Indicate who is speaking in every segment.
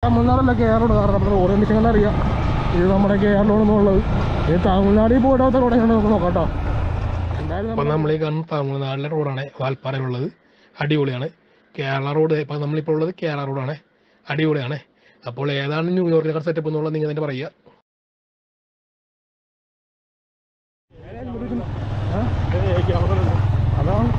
Speaker 1: തമിഴ്നാടല്ല കേരളം കാരണം നമ്മുടെ road condition കണ്ടാൽ അറിയാം ഇത് നമ്മുടെ കേരളമാണെന്നുള്ളത് ഇത് തമിഴ്നാടിൽ പോയിട്ടാത്ത റോഡാണ് നമുക്ക് നോക്കാം കേട്ടോ എന്തായാലും
Speaker 2: അപ്പോൾ നമ്മൾ ഈ കാണുന്ന തമിഴ്നാട്ടിലെ റോഡാണ് വാൽപ്പാറയിലുള്ളത് അടിപൊളിയാണ് കേരള റോഡ് ഇപ്പോൾ നമ്മളിപ്പോൾ ഉള്ളത് കേരള റോഡാണ് അടിപൊളിയാണ് അപ്പോൾ ഏതാണ് ന്യൂയോർക്കിനെ സെറ്റപ്പ് എന്നുള്ളത് നിങ്ങൾ തന്നെ പറയുക
Speaker 1: അതാണ്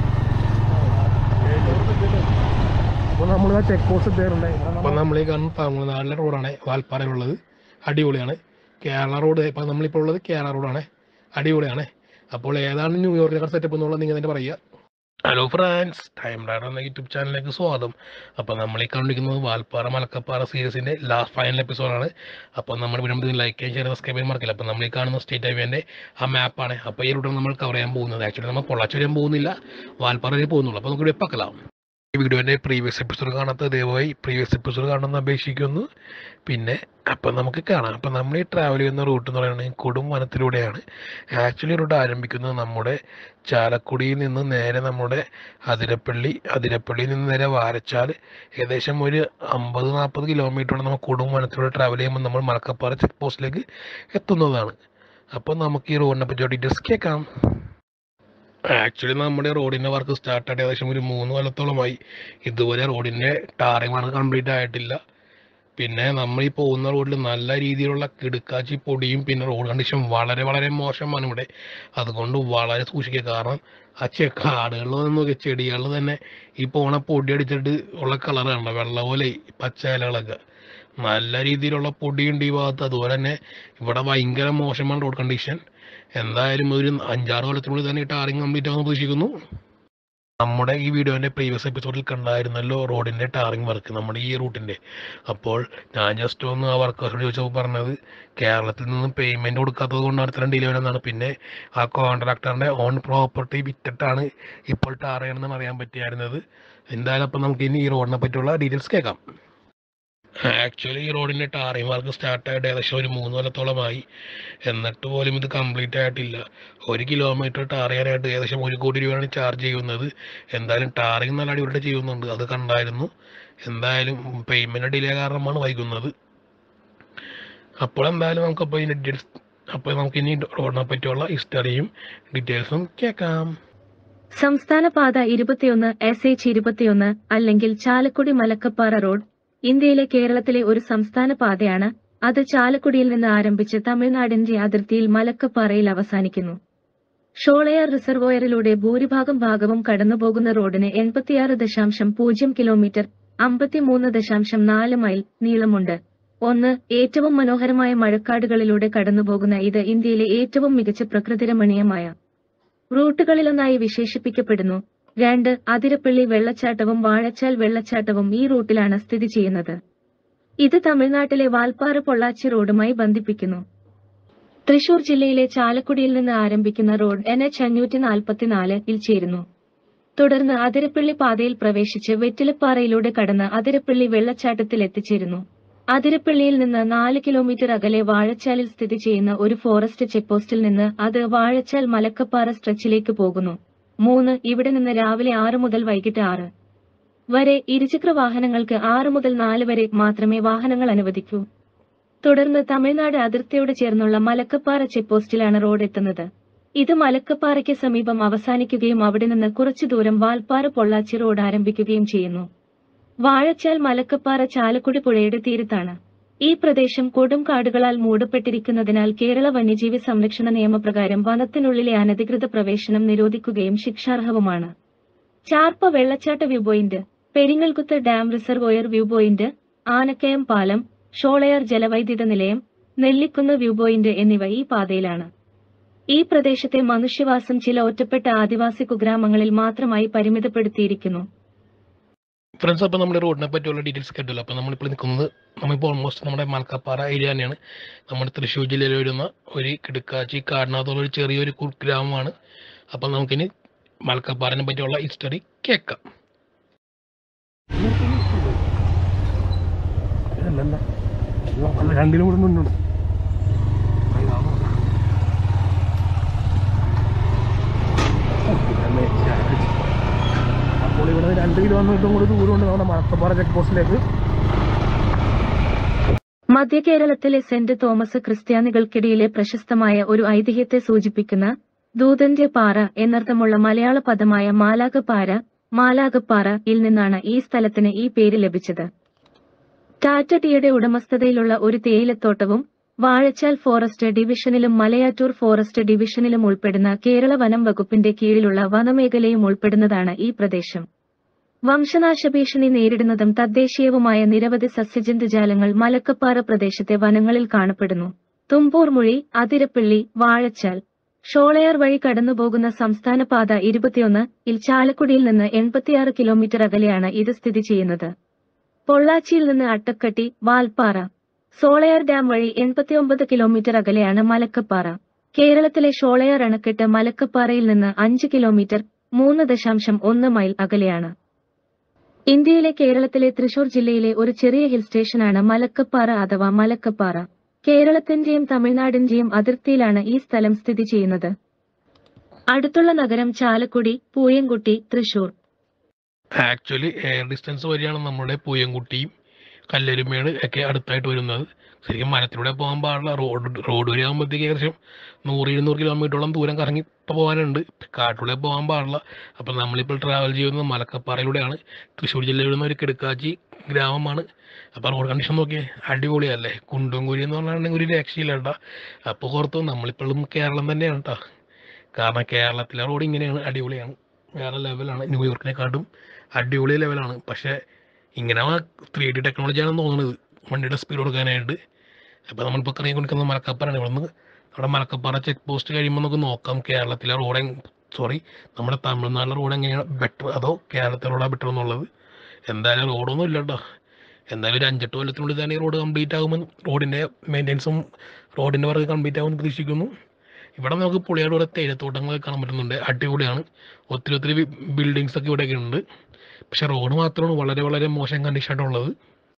Speaker 1: അപ്പോൾ നമ്മൾ ചെക്ക് പോസ്റ്റ് എത്തിയിട്ടുണ്ട്
Speaker 2: അപ്പോൾ നമ്മൾ ഈ കാണുന്ന തമിഴ്നാട്ടിലെ റോഡാണ് വാൽപ്പാറയിലുള്ളത് അടിപൊളിയാണ് കേരള റോഡ് ഇപ്പോൾ നമ്മളിപ്പോൾ ഉള്ളത് കേരള റോഡാണ് അടിപൊളിയാണ് അപ്പോൾ ഏതാണ് ന്യൂയോർക്കിനെ സെറ്റപ്പ് എന്നുള്ളത് നിങ്ങൾ തന്നെ പറയുക ഹലോ ഫ്രാൻസ് ടൈം ഡാറ്റ എന്ന യൂട്യൂബ് ചാനലിലേക്ക് സ്വാഗതം അപ്പോൾ നമ്മൾ ഈ കണ്ടിരിക്കുന്നത് വാൽപ്പാറ മലക്കപ്പാറ സീരീസിൻ്റെ ലാസ്റ്റ് ഫൈനൽ എപ്പിസോഡാണ് അപ്പോൾ നമ്മുടെ വീഡിയോ ലൈക്ക് ചെയ്യാൻ ഷെയർ സബ്സ്ക്രൈബ് ചെയ്യാൻ മറക്കില്ല അപ്പോൾ നമ്മൾ ഈ കാണുന്ന സ്റ്റേറ്റ് ഹൈവേൻ്റെ ആ മാപ്പാണ് അപ്പോൾ ഈ റൂട്ടാണ് നമ്മൾ കവർ ചെയ്യാൻ പോകുന്നത് ആക്ച്വലി നമ്മൾ പൊള്ളാച്ചി വരെയും പോകുന്നില്ല വാൽപ്പാറ വരെ പോകുന്നുള്ളൂ അപ്പോൾ നമുക്ക് ഇവിടെ പക്കലാം ഈ വീഡിയോൻ്റെ പ്രീവിയസ് എപ്പിസോഡ് കാണാത്ത ദയവായി പ്രീവിയസ് എപ്പിസോഡ് കാണണമെന്ന് അപേക്ഷിക്കുന്നു പിന്നെ അപ്പം നമുക്ക് കാണാം അപ്പം നമ്മൾ ഈ ട്രാവൽ ചെയ്യുന്ന റൂട്ട് എന്ന് പറയുന്നത് കൊടും വനത്തിലൂടെയാണ് ആക്ച്വലി റൂട്ട് ആരംഭിക്കുന്നത് നമ്മുടെ ചാലക്കുടിയിൽ നിന്ന് നേരെ നമ്മുടെ അതിരപ്പള്ളി അതിരപ്പള്ളിയിൽ നിന്ന് നേരെ വാരച്ചാൽ ഏകദേശം ഒരു അമ്പത് നാൽപ്പത് കിലോമീറ്ററാണ് നമ്മൾ കൊടും വനത്തിലൂടെ ട്രാവൽ ചെയ്യുമ്പോൾ നമ്മൾ മലക്കപ്പാറ ചെക്ക് പോസ്റ്റിലേക്ക് എത്തുന്നതാണ് അപ്പോൾ നമുക്ക് ഈ റോഡിനെ പറ്റി ഡീറ്റെയിൽസ് കേൾക്കാം ആക്ച്വലി നമ്മുടെ റോഡിൻ്റെ വർക്ക് സ്റ്റാർട്ട് ആയിട്ട് ഏകദേശം ഒരു മൂന്ന് കൊല്ലത്തോളമായി ഇതുവരെ റോഡിൻ്റെ ടാറിംഗ് വർക്ക് കംപ്ലീറ്റ് ആയിട്ടില്ല പിന്നെ നമ്മൾ ഈ പോകുന്ന റോഡിൽ നല്ല രീതിയിലുള്ള കിടുക്കാച്ചി പൊടിയും പിന്നെ റോഡ് കണ്ടീഷൻ വളരെ വളരെ മോശമാണ് ഇവിടെ അതുകൊണ്ട് വളരെ സൂക്ഷിക്കുക കാരണം ആ ചെ കാടുകളിൽ നിന്ന് നോക്കിയ ചെടികളിൽ തന്നെ ഈ പോണ പൊടി അടിച്ചിട്ട് ഉള്ള കളർ കണ്ട വെള്ള പോലെ പച്ച ഇലകളൊക്കെ നല്ല രീതിയിലുള്ള പൊടിയുണ്ട് ഈ ഭാഗത്ത് അതുപോലെ തന്നെ ഇവിടെ ഭയങ്കര മോശമാണ് റോഡ് കണ്ടീഷൻ എന്തായാലും ഒരു അഞ്ചാറ് കൊല്ലത്തിനുള്ളിൽ തന്നെ ടാറിങ് കംപ്ലീറ്റ് ആവുമെന്ന് പ്രതീക്ഷിക്കുന്നു നമ്മുടെ ഈ വീഡിയോൻ്റെ പ്രീവിയസ് എപ്പിസോഡിൽ കണ്ടായിരുന്നല്ലോ റോഡിൻ്റെ ടാറിങ് വർക്ക് നമ്മുടെ ഈ റൂട്ടിൻ്റെ അപ്പോൾ ഞാൻ ജസ്റ്റ് ഒന്ന് ആ വർക്കേഴ്സിനോട് ചോദിച്ചപ്പോൾ പറഞ്ഞത് കേരളത്തിൽ നിന്ന് പേയ്മെൻറ്റ് കൊടുക്കാത്തത് കൊണ്ടാണ് ഇത്രയും ഡിലേ വരുന്നതാണ് പിന്നെ ആ കോൺട്രാക്ടറിൻ്റെ ഓൺ പ്രോപ്പർട്ടി വിറ്റിട്ടാണ് ഇപ്പോൾ ടാർ ചെയ്യണമെന്ന് അറിയാൻ പറ്റിയായിരുന്നത് എന്തായാലും അപ്പം നമുക്ക് ഇനി ഈ റോഡിനെ പറ്റിയുള്ള ഡീറ്റെയിൽസ് കേൾക്കാം ആക്ച്വലി ഈ റോഡിൻ്റെ ടാറിങ് വർക്ക് സ്റ്റാർട്ടായിട്ട് ഏകദേശം ഒരു മൂന്ന് കൊല്ലത്തോളമായി എന്നിട്ട് പോലും ഇത് കംപ്ലീറ്റ് ആയിട്ടില്ല ഒരു കിലോമീറ്റർ ടാർ ചെയ്യാനായിട്ട് ഏകദേശം ഒരു കോടി രൂപയാണ് ചാർജ് ചെയ്യുന്നത് എന്തായാലും ടാറിങ് നല്ല അടിപൊളിയായിട്ട് ചെയ്യുന്നുണ്ട് അത് കണ്ടായിരുന്നു എന്തായാലും പേയ്മെൻറ്റ് ഡിലേ കാരണമാണ് വൈകുന്നത് അപ്പോൾ എന്തായാലും നമുക്കപ്പോൾ ഇതിൻ്റെ ഡീറ്റെയിൽസ് അപ്പോൾ നമുക്ക് ഇനി റോഡിനെ പറ്റിയുള്ള ഹിസ്റ്ററിയും ഡീറ്റെയിൽസും കേൾക്കാം
Speaker 3: സംസ്ഥാന പാത ഇരുപത്തിയൊന്ന് എസ് എച്ച് ഇരുപത്തിയൊന്ന് അല്ലെങ്കിൽ ചാലക്കുടി മലക്കപ്പാറ റോഡ് ഇന്ത്യയിലെ കേരളത്തിലെ ഒരു സംസ്ഥാന പാതയാണ് അത് ചാലക്കുടിയിൽ നിന്ന് ആരംഭിച്ച് തമിഴ്നാടിന്റെ അതിർത്തിയിൽ മലക്കപ്പാറയിൽ അവസാനിക്കുന്നു ഷോളയാർ റിസർവോയറിലൂടെ ഭൂരിഭാഗം ഭാഗവും കടന്നുപോകുന്ന റോഡിന് എൺപത്തിയാറ് ദശാംശം പൂജ്യം കിലോമീറ്റർ അമ്പത്തിമൂന്ന് ദശാംശം നാല് മൈൽ നീളമുണ്ട് ഒന്ന് ഏറ്റവും മനോഹരമായ മഴക്കാടുകളിലൂടെ കടന്നുപോകുന്ന ഇത് ഇന്ത്യയിലെ ഏറ്റവും മികച്ച പ്രകൃതിരമണീയമായ റൂട്ടുകളിലൊന്നായി വിശേഷിപ്പിക്കപ്പെടുന്നു രണ്ട് അതിരപ്പള്ളി വെള്ളച്ചാട്ടവും വാഴച്ചാൽ വെള്ളച്ചാട്ടവും ഈ റൂട്ടിലാണ് സ്ഥിതി ചെയ്യുന്നത് ഇത് തമിഴ്നാട്ടിലെ വാൽപ്പാറ പൊള്ളാച്ചി റോഡുമായി ബന്ധിപ്പിക്കുന്നു തൃശൂർ ജില്ലയിലെ ചാലക്കുടിയിൽ നിന്ന് ആരംഭിക്കുന്ന റോഡ് എൻ എച്ച് അഞ്ഞൂറ്റി നാൽപ്പത്തിനാലിൽ ചേരുന്നു തുടർന്ന് അതിരപ്പള്ളി പാതയിൽ പ്രവേശിച്ച് വെറ്റിലപ്പാറയിലൂടെ കടന്ന് അതിരപ്പള്ളി വെള്ളച്ചാട്ടത്തിൽ എത്തിച്ചേരുന്നു അതിരപ്പള്ളിയിൽ നിന്ന് നാല് കിലോമീറ്റർ അകലെ വാഴച്ചാലിൽ സ്ഥിതി ചെയ്യുന്ന ഒരു ഫോറസ്റ്റ് ചെക്ക് പോസ്റ്റിൽ നിന്ന് അത് വാഴച്ചാൽ മലക്കപ്പാറ സ്ട്രെച്ചിലേക്ക് പോകുന്നു മൂന്ന് ഇവിടെ നിന്ന് രാവിലെ ആറ് മുതൽ വൈകിട്ട് ആറ് വരെ ഇരുചക്ര വാഹനങ്ങൾക്ക് ആറ് മുതൽ നാല് വരെ മാത്രമേ വാഹനങ്ങൾ അനുവദിക്കൂ തുടർന്ന് തമിഴ്നാട് അതിർത്തിയോട് ചേർന്നുള്ള മലക്കപ്പാറ ചെക്ക് പോസ്റ്റിലാണ് റോഡ് എത്തുന്നത് ഇത് മലക്കപ്പാറയ്ക്ക് സമീപം അവസാനിക്കുകയും അവിടെ നിന്ന് കുറച്ചു ദൂരം വാൽപ്പാറ പൊള്ളാച്ചി റോഡ് ആരംഭിക്കുകയും ചെയ്യുന്നു വാഴച്ചാൽ മലക്കപ്പാറ ചാലക്കുടി പുഴയുടെ തീരത്താണ് ഈ പ്രദേശം കൊടും കാടുകളാൽ മൂടപ്പെട്ടിരിക്കുന്നതിനാൽ കേരള വന്യജീവി സംരക്ഷണ നിയമപ്രകാരം വനത്തിനുള്ളിലെ അനധികൃത പ്രവേശനം നിരോധിക്കുകയും ശിക്ഷാർഹവുമാണ് ചാർപ്പ വെള്ളച്ചാട്ട view point Peringalkuthu dam reservoir view point Anakkayam പാലം ഷോളയാർ ജലവൈദ്യുത നിലയം നെല്ലിക്കുന്ന് വ്യൂ പോയിന്റ് എന്നിവ ഈ പാതയിലാണ് ഈ പ്രദേശത്തെ മനുഷ്യവാസം ചില ഒറ്റപ്പെട്ട ആദിവാസി കുഗ്രാമങ്ങളിൽ മാത്രമായി പരിമിതപ്പെടുത്തിയിരിക്കുന്നു
Speaker 2: ഫ്രണ്ട്സ് അപ്പോൾ നമ്മുടെ റോഡിനെ പറ്റിയുള്ള ഡീറ്റെയിൽസ് കേട്ടല്ലോ അപ്പോൾ നമ്മളിപ്പോൾ നിൽക്കുന്നത് നമ്മളിപ്പോൾ ഓൾമോസ്റ്റ് നമ്മുടെ മലക്കപ്പാറ ഏരിയ തന്നെയാണ് നമ്മുടെ തൃശ്ശൂർ ജില്ലയിൽ വരുന്ന ഒരു കിടുക്കാച്ചി കാടിനകത്തുള്ള ഒരു ചെറിയൊരു കുഗ്രാമമാണ് അപ്പോൾ നമുക്കിനി മലക്കപ്പാറിനെ പറ്റിയുള്ള ഹിസ്റ്ററി കേൾക്കാം
Speaker 1: അല്ലല്ല അല്ല രണ്ടിനും കൂടെ മുന്നുണ്ട് അപ്പോൾ ഇവിടെ നിന്ന് രണ്ട് കിലോമീറ്ററും കൂടി ദൂരമുണ്ട് നമ്മുടെ മലക്കപ്പാറ ചെക്ക് പോസ്റ്റിലേക്ക്
Speaker 3: മധ്യകേരളത്തിലെ സെന്റ് തോമസ് ക്രിസ്ത്യാനികൾക്കിടയിലെ പ്രശസ്തമായ ഒരു ഐതിഹ്യത്തെ സൂചിപ്പിക്കുന്ന ദൂതന്റെ പാറ എന്നർത്ഥമുള്ള മലയാള പദമായ മാലാകപ്പാറ മാലാകപ്പാറ ഇൽ നിന്നാണ് ഈ സ്ഥലത്തിന് ഈ പേര് ലഭിച്ചത് ടാറ്റ ടീയുടെ ഉടമസ്ഥതയിലുള്ള ഒരു തേയിലത്തോട്ടവും വാഴച്ചാൽ ഫോറസ്റ്റ് ഡിവിഷനിലും മലയാറ്റൂർ ഫോറസ്റ്റ് ഡിവിഷനിലും ഉൾപ്പെടുന്ന കേരള വനം വകുപ്പിന്റെ കീഴിലുള്ള വനമേഖലയും ഉൾപ്പെടുന്നതാണ് ഈ പ്രദേശം വംശനാശ ഭീഷണി നേരിടുന്നതും തദ്ദേശീയവുമായ നിരവധി സസ്യജന്തുജാലങ്ങൾ മലക്കപ്പാറ പ്രദേശത്തെ വനങ്ങളിൽ കാണപ്പെടുന്നു തുമ്പൂർ മുഴി അതിരപ്പള്ളി വാഴച്ചാൽ ഷോളയാർ വഴി കടന്നുപോകുന്ന സംസ്ഥാന പാത ഇരുപത്തിയൊന്ന് ഇൽ ചാലക്കുടിയിൽ നിന്ന് എൺപത്തിയാറ് കിലോമീറ്റർ അകലെയാണ് ഇത് സ്ഥിതി ചെയ്യുന്നത് പൊള്ളാച്ചിയിൽ നിന്ന് അട്ടക്കട്ടി വാൽപ്പാറ സോളയാർ ഡാം വഴി എൺപത്തിയൊമ്പത് കിലോമീറ്റർ അകലെയാണ് മലക്കപ്പാറ കേരളത്തിലെ ഷോളയാർ അണക്കെട്ട് മലക്കപ്പാറയിൽ നിന്ന് അഞ്ച് കിലോമീറ്റർ മൂന്ന് ദശാംശം ഒന്ന് മൈൽ അകലെയാണ് ഇന്ത്യയിലെ കേരളത്തിലെ തൃശൂർ ജില്ലയിലെ ഒരു ചെറിയ ഹിൽ സ്റ്റേഷനാണ് മലക്കപ്പാറ അഥവാ മലക്കപ്പാറ കേരളത്തിന്റെയും തമിഴ്നാടിന്റെയും അതിർത്തിയിലാണ് ഈ സ്ഥലം സ്ഥിതി ചെയ്യുന്നത് അടുത്തുള്ള നഗരം Chalakudy Pooyamkutty Thrissur
Speaker 2: actually air distance വഴിയാണ് നമ്മുടെ പൂയംകുട്ടിയും കല്ലരുമേട് ഒക്കെ അടുത്തായിട്ട് വരുന്നത് ശരിക്കും മരത്തിലൂടെ പോകാൻ പാടില്ല റോഡ് റോഡ് വഴി ആകുമ്പോഴത്തേക്ക് ഏകദേശം നൂറ് ഇരുന്നൂറ് കിലോമീറ്ററോളം ദൂരം കറങ്ങി പോകാനുണ്ട് കാട്ടിലൂടെ പോകാൻ പാടില്ല അപ്പം നമ്മളിപ്പോൾ ട്രാവൽ ചെയ്യുന്നത് മലക്കപ്പാറയിലൂടെയാണ് തൃശ്ശൂർ ജില്ലയിൽ നിന്ന് ഒരു കിടക്കാച്ചി ഗ്രാമമാണ് അപ്പോൾ റോഡ് കണ്ടീഷൻ നോക്കിയേ അടിപൊളിയല്ലേ കുണ്ടും കുരി എന്ന് പറഞ്ഞിട്ടുണ്ടെങ്കിൽ ഒരു രക്ഷയില്ല കേട്ടോ അപ്പോൾ ഓർത്തു നമ്മളിപ്പോഴും കേരളം തന്നെയാണ് കേട്ടോ കാരണം കേരളത്തിലെ റോഡ് ഇങ്ങനെയാണ് അടിപൊളിയാണ് വേറെ ലെവലാണ് ന്യൂയോർക്കിനെക്കാട്ടും അടിപൊളി ലെവലാണ് പക്ഷേ ഇങ്ങനെ ത്രീ ഡി ടെക്നോളജിയാണെന്ന് തോന്നുന്നത് വണ്ടിയുടെ സ്പീഡ് കൊടുക്കാനായിട്ട് അപ്പോൾ നമ്മളിപ്പോൾ കറങ്ങി കൊടുക്കുന്നത് മലക്കപ്പാറാണ് ഇവിടെ നിന്ന് അവിടെ മലക്കപ്പാറ ചെക്ക് പോസ്റ്റ് കഴിയുമ്പോൾ നമുക്ക് നോക്കാം കേരളത്തിലെ റോഡ് സോറി നമ്മുടെ തമിഴ്നാട്ടിലെ റോഡ് എങ്ങനെയാണ് ബെറ്റർ അതോ കേരളത്തിലെ റോഡാണ് ബെറ്റർ എന്നുള്ളത് എന്തായാലും റോഡൊന്നും ഇല്ല കേട്ടോ എന്തായാലും ഒരു അഞ്ചെട്ട് കൊല്ലത്തിനുള്ളിൽ തന്നെ ഈ റോഡ് കംപ്ലീറ്റ് ആകുമെന്ന് റോഡിൻ്റെ മെയിൻ്റെനൻസും റോഡിൻ്റെ വർക്ക് കംപ്ലീറ്റ് ആകുമെന്ന് പ്രതീക്ഷിക്കുന്നു ഇവിടെ നമുക്ക് പുളിയാട് കുറെ തേയിലത്തോട്ടങ്ങളൊക്കെ കാണാൻ പറ്റുന്നുണ്ട് അടിപൊളിയാണ് ഒത്തിരി ഒത്തിരി ബിൽഡിങ്സ് ഒക്കെ ഇവിടെയൊക്കെ ഉണ്ട് പക്ഷെ റോഡ് മാത്രമാണ് വളരെ വളരെ മോശം കണ്ടീഷനായിട്ടുള്ളത്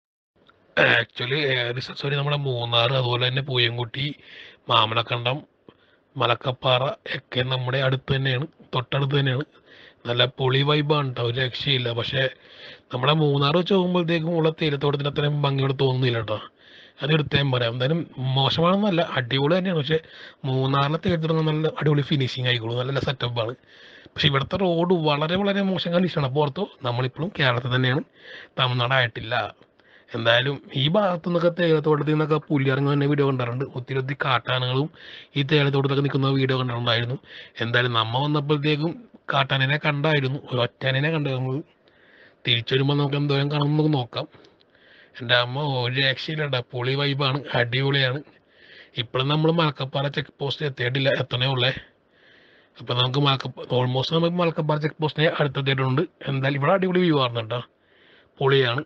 Speaker 2: ആക്ച്വലി സോറി നമ്മുടെ മൂന്നാർ അതുപോലെ തന്നെ പൂയംകുട്ടി മാമലക്കണ്ടം മലക്കപ്പാറ ഒക്കെ നമ്മുടെ അടുത്ത് തന്നെയാണ് തൊട്ടടുത്ത് തന്നെയാണ് നല്ല പൊളി വൈബാണ് കേട്ടോ ഒരു രക്ഷയില്ല പക്ഷേ നമ്മുടെ മൂന്നാർ വെച്ച് നോക്കുമ്പോഴത്തേക്കും ഉള്ള തേയിലത്തോട്ടത്തിന് അത്രയും ഭംഗിയോട് തോന്നുന്നില്ല കേട്ടോ അത് എടുത്തേം പറയാം എന്തായാലും മോശമാണെന്നല്ല അടിപൊളി തന്നെയാണ് പക്ഷേ മൂന്നാറിലെ തേയിലത്തോട്ടം നല്ല അടിപൊളി ഫിനിഷിങ് ആയിക്കോളും നല്ല സെറ്റപ്പാണ് പക്ഷെ ഇവിടുത്തെ റോഡ് വളരെ വളരെ മോശം കണ്ടീഷനാണ് അപ്പോൾ ഓർത്തു നമ്മളിപ്പോഴും കേരളത്തിൽ തന്നെയാണ് തമിഴ്നാടായിട്ടില്ല എന്തായാലും ഈ ഭാഗത്തു നിന്നൊക്കെ തേയിലത്തോട്ടത്തിൽ നിന്നൊക്കെ പുല്ലിറങ്ങുന്ന വീഡിയോ കണ്ടിട്ടുണ്ട് ഒത്തിരി ഒത്തിരി കാട്ടാനകളും ഈ തേയിലത്തോട്ടത്തൊക്കെ നിൽക്കുന്ന വീഡിയോ കണ്ടിട്ടുണ്ടായിരുന്നു എന്തായാലും നമ്മ വന്നപ്പോഴത്തേക്കും കാട്ടാനനെ കണ്ടായിരുന്നു ഒരു ഒറ്റാനെ കണ്ടായിരുന്നു തിരിച്ചു വരുമ്പോൾ നമുക്ക് എന്തോരം കാണുമെന്ന് നമുക്ക് നോക്കാം എൻ്റെ അമ്മ ഒരു രക്ഷയില്ല പൊളി വൈബാണ് അടിപൊളിയാണ് ഇപ്പോഴും നമ്മൾ മലക്കപ്പാറ ചെക്ക് പോസ്റ്റ് എത്തിയിട്ടില്ല എത്തണേ ഉള്ളേ അപ്പം നമുക്ക് മലക്കപ്പ ഓൾമോസ്റ്റ് നമുക്ക് മലക്കപ്പാറ ചെക്ക് പോസ്റ്റിനെ അടുത്തെത്തിയിട്ടുണ്ട് എന്തായാലും ഇവിടെ അടിപൊളി വ്യൂ ആണ് കേട്ടോ പൊളിയാണ്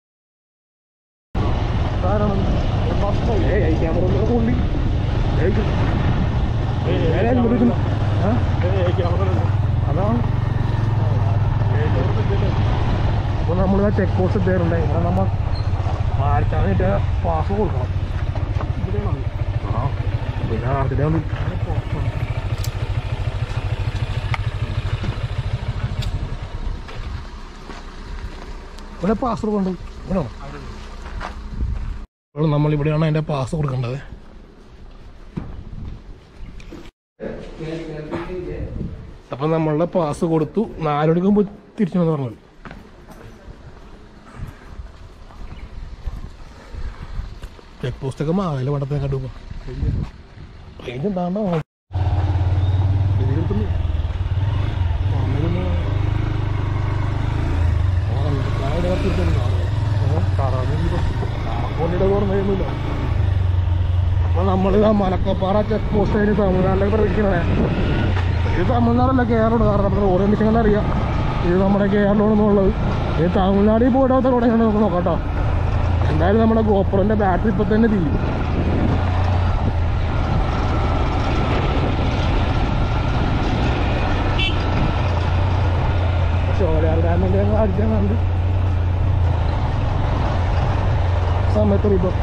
Speaker 1: കാരണം ക്യാമറ കൊള്ളി അതാണ് അപ്പോൾ നമ്മൾ ആ ചെക്ക് പോസ്റ്റ് എത്തിയിട്ടുണ്ട് ഇവിടെ നമ്മൾ മാറ്റാനായിട്ട് പാസ് കൊടുക്കണം ആ പിന്നെ അതിൻ്റെ ഇവിടെ പാസ് കൊടുക്കണ്ട് ഇവിടെ അപ്പോൾ നമ്മളിവിടെയാണ് അതിൻ്റെ പാസ് കൊടുക്കേണ്ടത് അപ്പം നമ്മളുടെ പാസ് കൊടുത്തു നാലുമണിക്കുമ്പോൾ തിരിച്ചു വന്ന് പറഞ്ഞത് ചെക്ക് പോസ്റ്റൊക്കെ മാവില്ല പണ്ടത്തെ കണ്ടുപോ റേഞ്ച് എന്താണോ ഇതിലെടുക്കുന്നു ഓർമ്മയൊന്നുമില്ല അപ്പൊ നമ്മൾ ആ മലക്കപ്പാറ ചെക്ക് പോസ്റ്റ് കഴിഞ്ഞ് തമിഴ്നാട്ടിലേക്ക് പ്രവേശിക്കണേ ഇത് തമിഴ്നാടല്ല കേരളമാണ് കാരണം നമ്മുടെ റോഡ് കണ്ടീഷൻ കണ്ടാൽ അറിയാം ഇത് നമ്മുടെ കേരളമാണെന്നുള്ളത് ഇത് തമിഴ്നാടിൽ പോയിട്ടാത്ത റോഡ് നമുക്ക് നോക്കാം കേട്ടോ എന്തായാലും നമ്മുടെ ഗോപ്രോന്റെ ബാറ്ററി ഇപ്പൊ തന്നെ തീരും ഷോലാർ ഡാമിന്റെ ഞങ്ങൾ അടിക്കാൻ കണ്ട് സമയത്ത് ഇപ്പൊ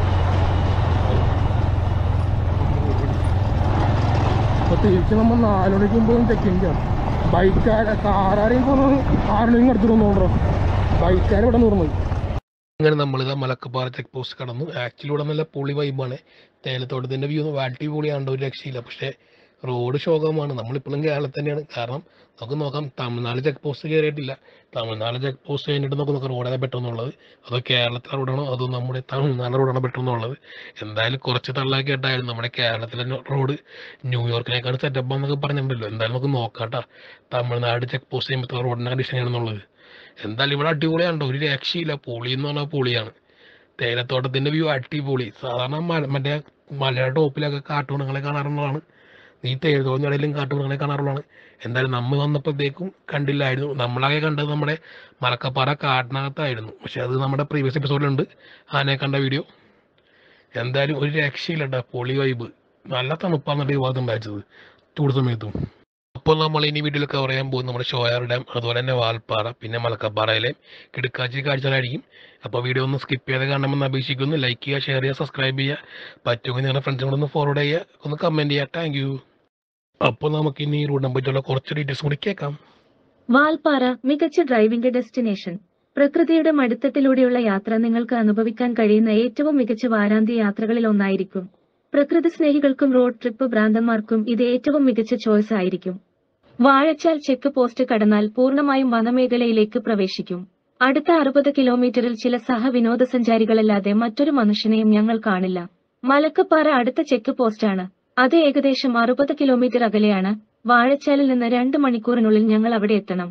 Speaker 1: അപ്പൊ തിരിച്ച് നമ്മൾ നാല് മണിക്ക് മുമ്പ് ചെക്കിങ് ആണ് ബൈക്കാര കാറാരെയും പോകുന്നത് ആറ് മണിക്ക് അടുത്ത് തോന്നുന്നുണ്ടോ ബൈക്കാർ ഇവിടെ നിർന്നത്
Speaker 2: അങ്ങനെ നമ്മൾ ഇതാ മലക്കപ്പാറ ചെക്ക് പോസ്റ്റ് കടന്നു ആക്ച്വലി ഇവിടെ നല്ല പൊളി വൈബാണ് തേയിലത്തോട്ടത്തിൻ്റെ വ്യൂ വാട്ടി പൊളിയാണ്ട് ഒരു രക്ഷയില്ല പക്ഷേ റോഡ് ശോകമാണ് നമ്മളിപ്പോഴും കേരളത്തിൽ തന്നെയാണ് കാരണം നമുക്ക് നോക്കാം തമിഴ്നാട് ചെക്ക് പോസ്റ്റ് കയറിയിട്ടില്ല തമിഴ്നാട് ചെക്ക് പോസ്റ്റ് കഴിഞ്ഞിട്ട് നമുക്ക് നോക്കാം റോഡ് ഏതാ പെട്ടെന്നുള്ളത് അതോ കേരളത്തിലെ റോഡാണോ അതോ നമ്മുടെ തമിഴ്നാട് റോഡാണോ പെട്ടെന്നുള്ളത് എന്തായാലും കുറച്ച് തള്ളാക്കി കേട്ടായിരുന്നു നമ്മുടെ കേരളത്തിലെ റോഡ് ന്യൂയോർക്കിനേക്കാൾ സെറ്റപ്പ് എന്നൊക്കെ പറഞ്ഞിട്ടുണ്ടല്ലോ എന്തായാലും നമുക്ക് നോക്കാട്ടാ തമിഴ്നാട് ചെക്ക് പോസ്റ്റ് ചെയ്യുമ്പോൾ റോഡിൻ്റെ കണ്ടീഷൻ ആണെന്നുള്ളത് എന്തായാലും ഇവിടെ അടിപൊളിയാണ്ടോ ഒരു രക്ഷയില്ല പൊളി എന്ന് പറഞ്ഞാൽ പൊളിയാണ് തേയിലത്തോട്ടത്തിൻ്റെ വ്യൂ അടിപൊളി സാധാരണ മല മറ്റേ മലയുടെ ടോപ്പിലൊക്കെ കാട്ടുമൃഗങ്ങളെ കാണാറുള്ളതാണ് ഈ തേയിലത്തോട്ടത്തിൻ്റെ ഇടയിലും കാട്ടുമൃഗങ്ങളെ കാണാറുള്ളതാണ് എന്തായാലും നമ്മൾ വന്നപ്പോഴത്തേക്കും കണ്ടില്ലായിരുന്നു നമ്മളാകെ കണ്ടത് നമ്മുടെ മലക്കപ്പാറ കാട്ടിനകത്തായിരുന്നു പക്ഷെ അത് നമ്മുടെ പ്രീവിയസ് എപ്പിസോഡിലുണ്ട് ആനയെ കണ്ട വീഡിയോ എന്തായാലും ഒരു രക്ഷയില്ല കേട്ടോ പൊളി വൈബ് നല്ല തണുപ്പാണ് ഈ ഭാഗത്ത് ഉണ്ടാച്ചത് ചൂട് സമയത്തും അപ്പോൾ നമ്മൾ ഇനി വീഡിയോയിൽ കവർ ചെയ്യാൻ പോകുന്നത് നമ്മുടെ ഷോയാർ ഡാം അതുപോലെ തന്നെ വാൽപ്പാറ പിന്നെ മലക്കപ്പാറയിലെ കിടക്കാച്ചി കാഴ്ചകളായിരിക്കും അപ്പോൾ വീഡിയോ ഒന്ന് സ്കിപ്പ് ചെയ്ത് കാണണമെന്ന് അപേക്ഷിക്കുന്നു ലൈക്ക് ചെയ്യുക ഷെയർ ചെയ്യുക സബ്സ്ക്രൈബ് ചെയ്യുക പറ്റുമെങ്കിൽ നിങ്ങളുടെ ഫ്രണ്ട്സിനോട് ഒന്ന് ഫോർവേഡ് ചെയ്യുക ഒന്ന് കമൻറ്റ് ചെയ്യുക താങ്ക് യു അപ്പോൾ നമുക്ക് ഇനി ഈ റൂട്ടിനെ പറ്റിയുള്ള കുറച്ച് ഡീറ്റെയിൽസ് കൂടി കേൾക്കാം
Speaker 3: വാൽപ്പാറ മികച്ച ഡ്രൈവിംഗ് ഡെസ്റ്റിനേഷൻ പ്രകൃതിയുടെ മടിത്തട്ടിലൂടെയുള്ള യാത്ര നിങ്ങൾക്ക് അനുഭവിക്കാൻ കഴിയുന്ന ഏറ്റവും മികച്ച വാരാന്ത്യ യാത്രകളിൽ ഒന്നായിരിക്കും പ്രകൃതി സ്നേഹികൾക്കും റോഡ് ട്രിപ്പ് ഭ്രാന്തന്മാർക്കും ഇത് ഏറ്റവും മികച്ച ചോയ്സ് ആയിരിക്കും വാഴച്ചാൽ ചെക്ക് പോസ്റ്റ് കടന്നാൽ പൂർണ്ണമായും വനമേഖലയിലേക്ക് പ്രവേശിക്കും അടുത്ത അറുപത് കിലോമീറ്ററിൽ ചില സഹവിനോദസഞ്ചാരികളല്ലാതെ മറ്റൊരു മനുഷ്യനെയും ഞങ്ങൾ കാണില്ല മലക്കപ്പാറ അടുത്ത ചെക്ക് പോസ്റ്റാണ് അത് ഏകദേശം അറുപത് കിലോമീറ്റർ അകലെയാണ് വാഴച്ചാലിൽ നിന്ന് രണ്ട് മണിക്കൂറിനുള്ളിൽ ഞങ്ങൾ അവിടെ എത്തണം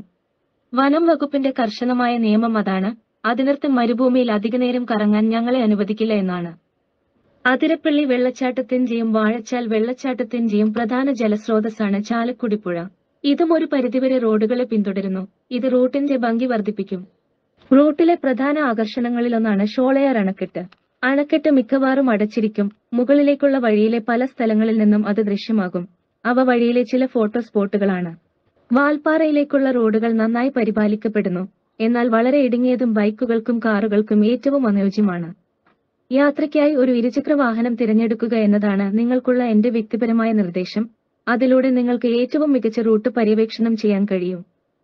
Speaker 3: വനം വകുപ്പിന്റെ കർശനമായ നിയമം അതാണ് അതിനർത്ഥം മരുഭൂമിയിൽ അധികനേരം കറങ്ങാൻ ഞങ്ങളെ അനുവദിക്കില്ല എന്നാണ് അതിരപ്പള്ളി വെള്ളച്ചാട്ടത്തിന്റെയും വാഴച്ചാൽ വെള്ളച്ചാട്ടത്തിന്റെയും പ്രധാന ജലസ്രോതസ്സാണ് ചാലക്കുടി പുഴ ഇതും ഒരു പരിധിവരെ റോഡുകളെ പിന്തുടരുന്നു ഇത് റൂട്ടിന്റെ ഭംഗി വർദ്ധിപ്പിക്കും റൂട്ടിലെ പ്രധാന ആകർഷണങ്ങളിലൊന്നാണ് ഷോളയാർ അണക്കെട്ട് അണക്കെട്ട് മിക്കവാറും അടച്ചിരിക്കും മുകളിലേക്കുള്ള വഴിയിലെ പല സ്ഥലങ്ങളിൽ നിന്നും അത് ദൃശ്യമാകും അവ വഴിയിലെ ചില ഫോട്ടോ സ്പോട്ടുകളാണ് വാൽപ്പാറയിലേക്കുള്ള റോഡുകൾ നന്നായി പരിപാലിക്കപ്പെടുന്നു എന്നാൽ വളരെ ഇടുങ്ങിയതും ബൈക്കുകൾക്കും കാറുകൾക്കും ഏറ്റവും അനുയോജ്യമാണ് യാത്രയ്ക്കായി ഒരു ഇരുചക്ര വാഹനം തിരഞ്ഞെടുക്കുക എന്നതാണ് നിങ്ങൾക്കുള്ള എന്റെ വ്യക്തിപരമായ നിർദ്ദേശം അതിലൂടെ നിങ്ങൾക്ക് ഏറ്റവും മികച്ച റൂട്ട് പര്യവേക്ഷണം ചെയ്യാൻ കഴിയും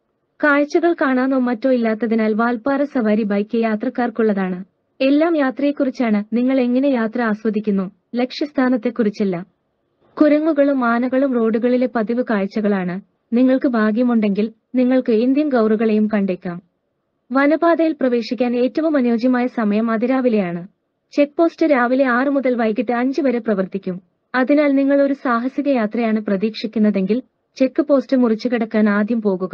Speaker 3: കാഴ്ചകൾ കാണാനോ മറ്റോ ഇല്ലാത്തതിനാൽ വാൽപ്പാറ സവാരി ബൈക്ക് യാത്രക്കാർക്കുള്ളതാണ് എല്ലാം യാത്രയെക്കുറിച്ചാണ് നിങ്ങൾ എങ്ങനെ യാത്ര ആസ്വദിക്കുന്നു ലക്ഷ്യസ്ഥാനത്തെക്കുറിച്ചല്ല കുരങ്ങുകളും ആനകളും റോഡുകളിലെ പതിവ് കാഴ്ചകളാണ് നിങ്ങൾക്ക് ഭാഗ്യമുണ്ടെങ്കിൽ നിങ്ങൾക്ക് ഇന്ത്യൻ ഗൗറുകളെയും കണ്ടേക്കാം വനപാതയിൽ പ്രവേശിക്കാൻ ഏറ്റവും അനുയോജ്യമായ സമയം അതിരാവിലെയാണ് ചെക്ക് പോസ്റ്റ് രാവിലെ ആറ് മുതൽ വൈകിട്ട് അഞ്ച് വരെ പ്രവർത്തിക്കും അതിനാൽ നിങ്ങൾ ഒരു സാഹസിക യാത്രയാണ് പ്രതീക്ഷിക്കുന്നതെങ്കിൽ ചെക്ക് പോസ്റ്റ് മുറിച്ചു കടക്കാൻ ആദ്യം പോകുക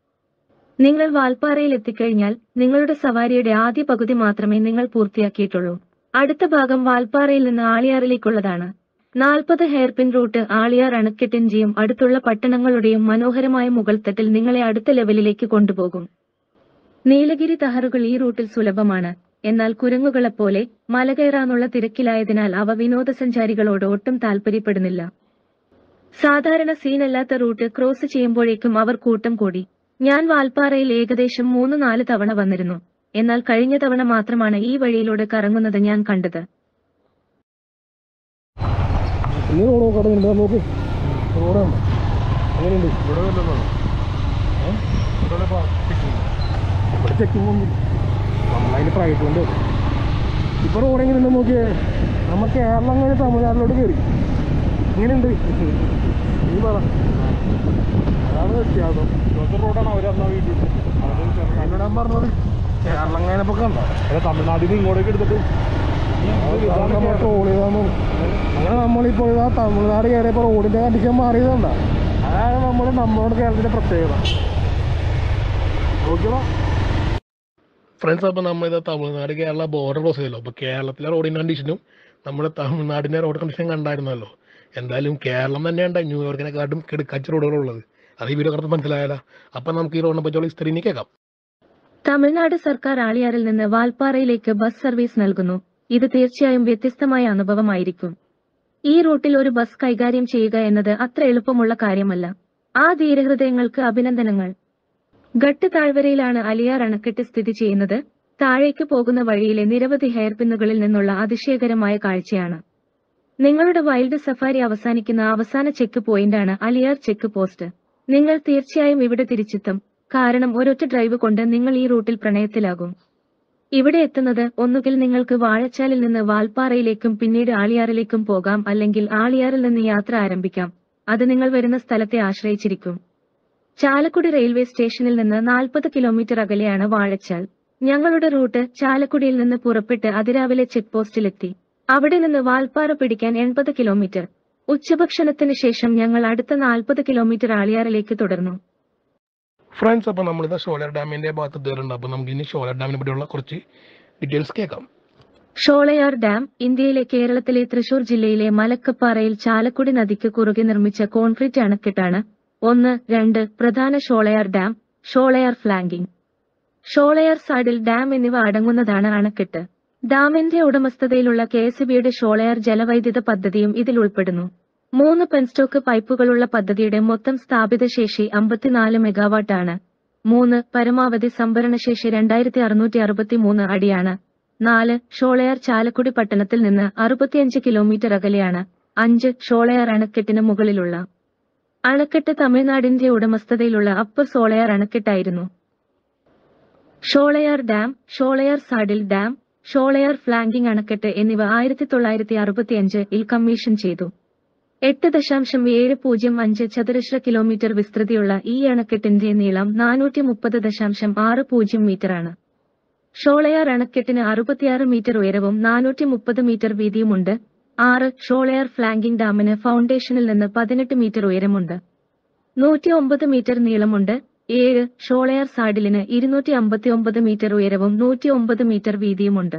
Speaker 3: നിങ്ങൾ വാൽപ്പാറയിൽ എത്തിക്കഴിഞ്ഞാൽ നിങ്ങളുടെ സവാരിയുടെ ആദ്യ പകുതി മാത്രമേ നിങ്ങൾ പൂർത്തിയാക്കിയിട്ടുള്ളൂ അടുത്ത ഭാഗം വാൽപ്പാറയിൽ നിന്ന് ആളിയാറിലേക്കുള്ളതാണ് നാൽപ്പത് ഹെയർപിൻ റൂട്ട് ആളിയാർ അണക്കെട്ടിന്റെയും അടുത്തുള്ള പട്ടണങ്ങളുടെയും മനോഹരമായ മുകൾത്തട്ടിൽ നിങ്ങളെ അടുത്ത ലെവലിലേക്ക് കൊണ്ടുപോകും നീലഗിരി തഹറുകൾ ഈ റൂട്ടിൽ സുലഭമാണ് എന്നാൽ കുരങ്ങുകളെപ്പോലെ മല കയറാനുള്ള തിരക്കിലായതിനാൽ അവ വിനോദസഞ്ചാരികളോട് ഒട്ടും താല്പര്യപ്പെടുന്നില്ല സാധാരണ സീനല്ലാത്ത റൂട്ട് ക്രോസ് ചെയ്യുമ്പോഴേക്കും അവർ കൂട്ടം കൂടി ഞാൻ വാൽപ്പാറയിൽ ഏകദേശം മൂന്ന് നാല് തവണ വന്നിരുന്നു എന്നാൽ കഴിഞ്ഞ തവണ മാത്രമാണ് ഈ വഴിയിലൂടെ കറങ്ങുന്നത് ഞാൻ കണ്ടത്
Speaker 1: ഇനി റോഡ് നോക്കാടുന്നുണ്ട് നോക്ക് റോഡാണ് അങ്ങനെയുണ്ട് ഇവിടെ വല്ലതാണ് ഇവിടെ ചെക്കിംഗ് ഒന്നും നമ്മളതിന് പ്രൈവറ്റ് കൊണ്ട് ഇപ്പോൾ റോഡ് എങ്ങനെയുണ്ട് നോക്കിയേ നമ്മൾ കേരളം കഴിഞ്ഞ് തമിഴ്നാട്ടിലോട്ട് കയറി ഇങ്ങനെയുണ്ട് നീ പറ അതാണ് വ്യത്യാസം ഇന്നത്തെ റോഡാണ് അവരന്നാ വീട്ടിൽ എന്നോട് ഞാൻ പറഞ്ഞത് കേരളം കഴിഞ്ഞപ്പോൾ കണ്ടോ
Speaker 4: അല്ല തമിഴ്നാട്ടിൽ നിന്ന് ഇങ്ങോട്ടേക്ക് എടുത്തിട്ട്
Speaker 1: അതാണ് നമ്മൾ ട്രോൾ ചെയ്താന്ന് അങ്ങനെ നമ്മളിപ്പോൾ ഇതാ തമിഴ്നാട് കയറിയപ്പോൾ റോഡിന്റെ കണ്ടീഷൻ മാറിയതുണ്ട അതാണ് നമ്മൾ നമ്മളോട് കേരളത്തിന്റെ പ്രത്യേകത ഓക്കെടാ
Speaker 2: ഫ്രണ്ട്സ് അപ്പോൾ നമ്മളിത് തമിഴ്നാട് കേരള ബോർഡർ ക്രോസ് ചെയ്തല്ലോ അപ്പോൾ കേരളത്തിലെ റോഡിൻ്റെ കണ്ടീഷനും നമ്മുടെ തമിഴ്നാടിൻ്റെ റോഡ് കണ്ടീഷൻ കണ്ടായിരുന്നല്ലോ എന്തായാലും കേരളം തന്നെയാണ് ന്യൂയോർക്കിനെക്കാട്ടും കിടക്കാച്ച റോഡുകളുള്ളത് അത് ഈ വീഡിയോ കണ്ടപ്പോൾ മനസ്സിലായാലോ അപ്പം നമുക്ക് ഈ റോഡിനെ പറ്റിയുള്ള ഹിസ്റ്ററിനെ കേൾക്കാം
Speaker 3: തമിഴ്നാട് സർക്കാർ ആളിയാറിൽ നിന്ന് വാൽപ്പാറയിലേക്ക് ബസ് സർവീസ് നൽകുന്നു ഇത് തീർച്ചയായും വ്യത്യസ്തമായ അനുഭവമായിരിക്കും ഈ റൂട്ടിൽ ഒരു ബസ് കൈകാര്യം ചെയ്യുക എന്നത് അത്ര എളുപ്പമുള്ള കാര്യമല്ല ആ ധീരഹൃദയങ്ങൾക്ക് അഭിനന്ദനങ്ങൾ ഘട്ട് താഴ്വരയിലാണ് അലിയാർ അണക്കെട്ട് സ്ഥിതി ചെയ്യുന്നത് താഴേക്ക് പോകുന്ന വഴിയിലെ നിരവധി ഹെയർപിന്നുകളിൽ നിന്നുള്ള അതിശയകരമായ കാഴ്ചയാണ് നിങ്ങളുടെ വൈൽഡ് സഫാരി അവസാനിക്കുന്ന അവസാന ചെക്ക് പോയിന്റാണ് അലിയാർ ചെക്ക് പോസ്റ്റ് നിങ്ങൾ തീർച്ചയായും ഇവിടെ തിരിച്ചെത്തും കാരണം ഒരൊറ്റ ഡ്രൈവ് കൊണ്ട് നിങ്ങൾ ഈ റൂട്ടിൽ പ്രണയത്തിലാകും ഇവിടെ എത്തുന്നത് ഒന്നുകിൽ നിങ്ങൾക്ക് വാഴച്ചാലിൽ നിന്ന് വാൽപ്പാറയിലേക്കും പിന്നീട് ആളിയാറിലേക്കും പോകാം അല്ലെങ്കിൽ ആളിയാറിൽ നിന്ന് യാത്ര ആരംഭിക്കാം അത് നിങ്ങൾ വരുന്ന സ്ഥലത്തെ ആശ്രയിച്ചിരിക്കും ചാലക്കുടി റെയിൽവേ സ്റ്റേഷനിൽ നിന്ന് നാൽപ്പത് കിലോമീറ്റർ അകലെയാണ് വാഴച്ചാൽ ഞങ്ങളുടെ റൂട്ട് ചാലക്കുടിയിൽ നിന്ന് പുറപ്പെട്ട് അതിരാവിലെ ചെക്ക് പോസ്റ്റിലെത്തി അവിടെ നിന്ന് വാൽപ്പാറ പിടിക്കാൻ എൺപത് കിലോമീറ്റർ ഉച്ചഭക്ഷണത്തിന് ശേഷം ഞങ്ങൾ അടുത്ത നാൽപ്പത് കിലോമീറ്റർ ആളിയാറിലേക്ക് തുടർന്നു
Speaker 2: ഫ്രണ്ട്സ് അപ്പോൾ നമ്മളിത് ഷോലർ ഡാമിൻ്റെ ഭാഗത്ത് കയറുന്നുണ്ട് അപ്പോൾ നമുക്ക് ഇനി ഷോലർ ഡാമിനെ പറ്റിയുള്ള കുറച്ച് ഡീറ്റെയിൽസ് കേൾക്കാം
Speaker 3: ഷോളയാർ ഡാം ഇന്ത്യയിലെ കേരളത്തിലെ തൃശൂർ ജില്ലയിലെ മലക്കപ്പാറയിൽ ചാലക്കുടി നദിക്ക് കുറുകെ നിർമ്മിച്ച കോൺക്രീറ്റ് അണക്കെട്ടാണ് ഒന്ന് രണ്ട് പ്രധാന Sholayar dam Sholayar flanking Sholayar saddle dam എന്നിവ അടങ്ങുന്നതാണ് അണക്കെട്ട് ഡാമിന്റെ ഉടമസ്ഥതയിലുള്ള കെ എസ് ബിയുടെ ഷോളയാർ ജലവൈദ്യുത പദ്ധതിയും ഇതിൽ ഉൾപ്പെടുന്നു മൂന്ന് പെൻസ്റ്റോക്ക് പൈപ്പുകളുള്ള പദ്ധതിയുടെ മൊത്തം സ്ഥാപിത ശേഷി അമ്പത്തിനാല് മെഗാവാട്ട് ആണ് മൂന്ന് പരമാവധി സംഭരണശേഷി രണ്ടായിരത്തി അറുന്നൂറ്റി അറുപത്തി മൂന്ന് അടിയാണ് നാല് ഷോളയാർ ചാലക്കുടി പട്ടണത്തിൽ നിന്ന് അറുപത്തിയഞ്ച് കിലോമീറ്റർ അകലെയാണ് അഞ്ച് ഷോളയാർ അണക്കെട്ടിന് മുകളിലുള്ള അണക്കെട്ട് തമിഴ്നാടിന്റെ ഉടമസ്ഥതയിലുള്ള അപ്പർ സോളയാർ അണക്കെട്ടായിരുന്നു Sholayar dam Sholayar saddle dam Sholayar flanking അണക്കെട്ട് എന്നിവ ആയിരത്തി തൊള്ളായിരത്തി അറുപത്തിയഞ്ച് ഇൽ കമ്മീഷൻ ചെയ്തു എട്ട് ദശാംശം ഏഴ് പൂജ്യം അഞ്ച് ചതുരശ്ര കിലോമീറ്റർ വിസ്തൃതിയുള്ള ഈ അണക്കെട്ടിന്റെ നീളം നാനൂറ്റി മുപ്പത് ദശാംശം ആറ് പൂജ്യം മീറ്ററാണ് ഷോളയാർ അണക്കെട്ടിന് അറുപത്തിയാറ് മീറ്റർ ഉയരവും നാനൂറ്റി മുപ്പത് മീറ്റർ വീതിയുമുണ്ട് ആറ് ഷോളയാർ ഫ്ലാങ്കിംഗ് ഡാമിന് ഫൗണ്ടേഷനിൽ നിന്ന് പതിനെട്ട് മീറ്റർ ഉയരമുണ്ട് നൂറ്റി ഒമ്പത് മീറ്റർ നീളമുണ്ട് ഏഴ് ഷോളയാർ സാഡിലിന് ഇരുന്നൂറ്റി അമ്പത്തി ഒമ്പത് മീറ്റർ ഉയരവും നൂറ്റി ഒമ്പത് മീറ്റർ വീതിയുമുണ്ട്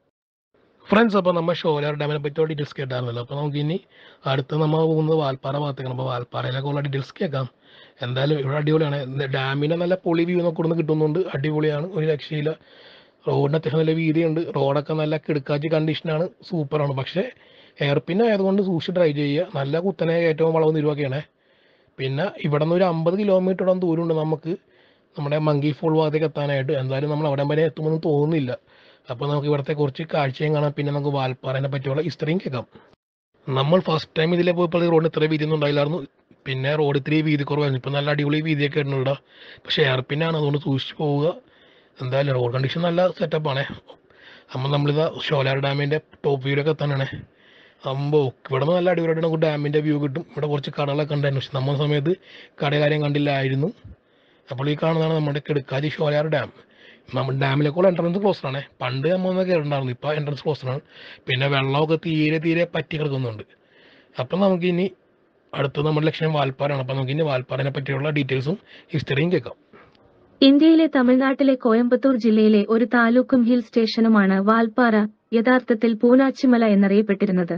Speaker 2: ഫ്രണ്ട്സ് അപ്പോൾ നമ്മൾ ഷോലർ ഡാമിനെ പറ്റിയുള്ള ഡീറ്റെയിൽസ് കേട്ടായിരുന്നല്ലോ അപ്പോൾ നമുക്ക് ഇനി അടുത്ത് നമ്മൾ പോകുന്നത് വാൽപ്പാറ ഭാഗത്തേക്കാണ് അപ്പോൾ വാൽപ്പാറയിലൊക്കെ ഉള്ള ഡീറ്റെയിൽസ് കേൾക്കാം എന്തായാലും ഇവിടെ അടിപൊളിയാണ് ഇത് ഡാമിന് നല്ല പൊളി വ്യൂ ഒക്കെ ഇവിടുന്ന് കിട്ടുന്നുണ്ട് അടിപൊളിയാണ് ഒരു രക്ഷയില്ല റോഡിന് അത്യാവശ്യം നല്ല വീതിയുണ്ട് റോഡൊക്കെ നല്ല കിടക്കാച്ചി കണ്ടീഷനാണ് സൂപ്പറാണ് പക്ഷേ എയർപിൻ ആയതുകൊണ്ട് സൂക്ഷിച്ച് ഡ്രൈവ് ചെയ്യുക നല്ല കുത്തനെ ഏറ്റവും വളവ് നിരുവൊക്കെയാണ് പിന്നെ ഇവിടെ നിന്ന് ഒരു അമ്പത് കിലോമീറ്ററോളം ദൂരമുണ്ട് നമുക്ക് നമ്മുടെ മങ്കി ഫോൾ ഭാഗത്തേക്ക് എത്താനായിട്ട് എന്തായാലും നമ്മൾ അവിടെ വരെ എത്തുമെന്ന് തോന്നുന്നില്ല അപ്പോൾ നമുക്ക് ഇവിടുത്തെ കുറച്ച് കാഴ്ചയും കാണാം പിന്നെ നമുക്ക് വാൽപ്പാറനെ പറ്റിയുള്ള ഹിസ്റ്ററിയും കേൾക്കാം നമ്മൾ ഫസ്റ്റ് ടൈം ഇതിലെ പോയപ്പോൾ ഈ റോഡിന് ഇത്ര വീതിയൊന്നും ഉണ്ടായില്ലായിരുന്നു പിന്നെ റോഡ് ഇത്തിരി വീതി കുറവായിരുന്നു ഇപ്പോൾ നല്ല അടിപൊളി വീതിയൊക്കെ ഉണ്ട് ഇവിടെ പക്ഷേ എയർപിന്നാണ് അതുകൊണ്ട് സൂക്ഷിച്ച് പോവുക എന്തായാലും റോഡ് കണ്ടീഷൻ നല്ല സെറ്റപ്പാണ് അപ്പം നമ്മളിതാ ഷോലാർ ഡാമിൻ്റെ ടോപ്പ് വ്യൂയിലൊക്കെ എത്താനാണ് അമ്പോ ഇവിടെ നിന്ന് നല്ല അടിപൊളിയായിട്ട് നമുക്ക് ഡാമിൻ്റെ വ്യൂ കിട്ടും ഇവിടെ കുറച്ച് കടകളൊക്കെ ഉണ്ടായിരുന്നു പക്ഷെ നമ്മൾ സമയത്ത് കട കാര്യം കണ്ടില്ലായിരുന്നു അപ്പോൾ ഈ കാണുന്നതാണ് നമ്മുടെ കിടക്കാജി ഷോലാർ ഡാം നമ്മൾ ഡാമിലേക്കുള്ള എൻട്രൻസ് ക്ലോസ് ആണ് പണ്ട് നമ്മൾ ഒന്ന് കയറുണ്ടായിരുന്നു ഇപ്പോൾ എൻട്രൻസ് ക്ലോസ് ആണ് പിന്നെ വെള്ളമൊക്കെ തീരെ തീരെ പറ്റി കിടക്കുന്നുണ്ട് അപ്പം നമുക്ക് ഇനി അടുത്ത നമ്മുടെ ലക്ഷ്യം വാൽപ്പാറയാണ് അപ്പം നമുക്ക് ഇനി വാൽപ്പാറനെ പറ്റിയുള്ള ഡീറ്റെയിൽസും ഹിസ്റ്ററിയും കേൾക്കാം
Speaker 3: ഇന്ത്യയിലെ തമിഴ്നാട്ടിലെ കോയമ്പത്തൂർ ജില്ലയിലെ ഒരു താലൂക്കും ഹിൽ സ്റ്റേഷനുമാണ് വാൽപ്പാറ യഥാർത്ഥത്തിൽ പൂനാച്ചിമല എന്നറിയപ്പെട്ടിരുന്നത്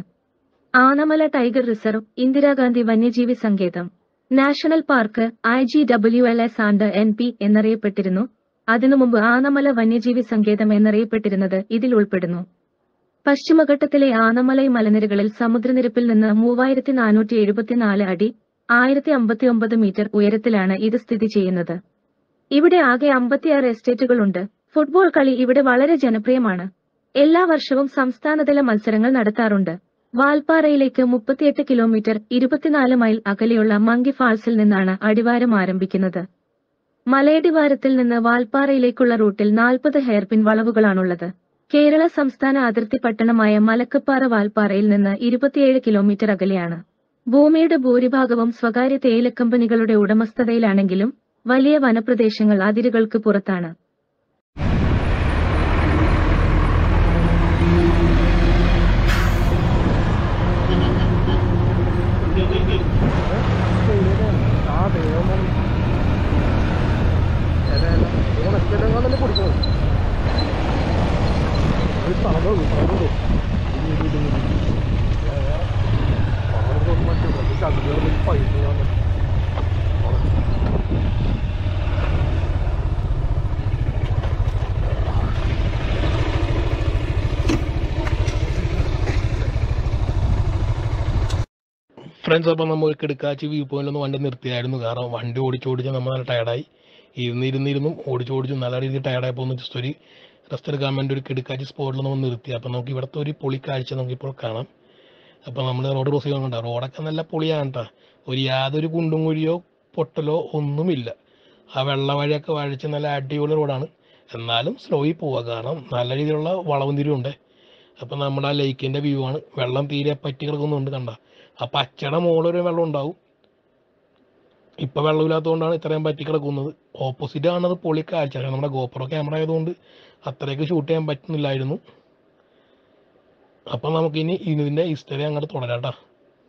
Speaker 3: ആനമല ടൈഗർ റിസർവ് ഇന്ദിരാഗാന്ധി വന്യജീവി സങ്കേതം national park I G W L S and N P എന്നറിയപ്പെട്ടിരുന്നു അതിനു മുമ്പ് ആനമല വന്യജീവി സങ്കേതം എന്നറിയപ്പെട്ടിരുന്നത് ഇതിൽ ഉൾപ്പെടുന്നു പശ്ചിമഘട്ടത്തിലെ ആനമലൈ മലനിരകളിൽ സമുദ്രനിരപ്പിൽ നിന്ന് മൂവായിരത്തി നാനൂറ്റി എഴുപത്തിനാല് അടി ആയിരത്തി അമ്പത്തിയൊമ്പത് മീറ്റർ ഉയരത്തിലാണ് ഇത് സ്ഥിതി ചെയ്യുന്നത് ഇവിടെ ആകെ അമ്പത്തിയാറ് എസ്റ്റേറ്റുകളുണ്ട് ഫുട്ബോൾ കളി ഇവിടെ വളരെ ജനപ്രിയമാണ് എല്ലാ വർഷവും സംസ്ഥാനതല മത്സരങ്ങൾ നടത്താറുണ്ട് വാൽപ്പാറയിലേക്ക് മുപ്പത്തിയെട്ട് കിലോമീറ്റർ ഇരുപത്തിനാല് മൈൽ അകലെയുള്ള മങ്കി ഫാൾസിൽ നിന്നാണ് അടിവാരം ആരംഭിക്കുന്നത് മലയടിവാരത്തിൽ നിന്ന് വാൽപ്പാറയിലേക്കുള്ള റൂട്ടിൽ നാൽപ്പത് ഹെയർപിൻ വളവുകളാണുള്ളത് കേരള സംസ്ഥാന അതിർത്തി പട്ടണമായ മലക്കപ്പാറ വാൽപ്പാറയിൽ നിന്ന് ഇരുപത്തിയേഴ് കിലോമീറ്റർ അകലെയാണ് ഭൂമിയുടെ ഭൂരിഭാഗവും സ്വകാര്യ തേയിലക്കമ്പനികളുടെ ഉടമസ്ഥതയിലാണെങ്കിലും വലിയ വനപ്രദേശങ്ങൾ അതിരുകൾക്ക് പുറത്താണ്
Speaker 1: ആ ദൈവം ഓണക്കെട്ടെങ്ങാണ്ടല്ലേ പൊടിക്കുന്നത് ഒരു സ്ഥലമുള്ളൂ സ്ഥലമുള്ളൂ പൈസ
Speaker 2: ഫ്രണ്ട്സ് അപ്പോൾ നമ്മൾ കിടക്കാച്ചി വ്യൂ പോയിന്റിൽ ഒന്ന് വണ്ടി നിർത്തിയായിരുന്നു കാരണം വണ്ടി ഓടിച്ച് ഓടിച്ച് നമ്മൾ നല്ല ടയർഡായി ഇരുന്ന് ഇരുന്നിരുന്നും ഓടിച്ച് ഓടിച്ച് നല്ല രീതിയിൽ ടയർഡായപ്പോൾ ഒന്ന് ജസ്റ്റ് ഒരു റെസ്റ്റ് എടുക്കാൻ വേണ്ടി ഒരു കിടക്കാച്ചി സ്പോട്ടിൽ നമ്മൾ നിർത്തി അപ്പോൾ നമുക്ക് ഇവിടുത്തെ ഒരു പൊളി കാഴ്ച നമുക്കിപ്പോൾ കാണാം അപ്പോൾ നമ്മൾ റോഡ് ക്രോസ് ചെയ്യാൻ കണ്ട റോഡൊക്കെ നല്ല പൊളിയാണ് കേട്ടോ ഒരു യാതൊരു കുണ്ടും കുഴിയോ പൊട്ടലോ ഒന്നുമില്ല ആ വെള്ള വഴിയൊക്കെ വഴിച്ച് നല്ല അടിപൊളി റോഡാണ് എന്നാലും സ്ലോയിൽ പോവുക കാരണം നല്ല രീതിയിലുള്ള വളവും തിരിവുണ്ട് അപ്പം നമ്മുടെ ആ ലേക്കിൻ്റെ വ്യൂ ആണ് വെള്ളം തീരെ പറ്റി കിടക്കുന്നുണ്ട് കണ്ട ആ പച്ചയുടെ മുകളിലൊരു വെള്ളം ഉണ്ടാവും ഇപ്പം വെള്ളമില്ലാത്തതുകൊണ്ടാണ് ഇത്രയും പറ്റി കിടക്കുന്നത് ഓപ്പോസിറ്റ് കാണുന്നത് പൊളി കാഴ്ച പക്ഷേ നമ്മുടെ ഗോപ്രോ ക്യാമറ ആയതുകൊണ്ട് അത്രയ്ക്ക് ഷൂട്ട് ചെയ്യാൻ പറ്റുന്നില്ലായിരുന്നു അപ്പം നമുക്കിനി ഇതിൻ്റെ ഹിസ്റ്ററി അങ്ങോട്ട് തുടരാം ട്ടാ.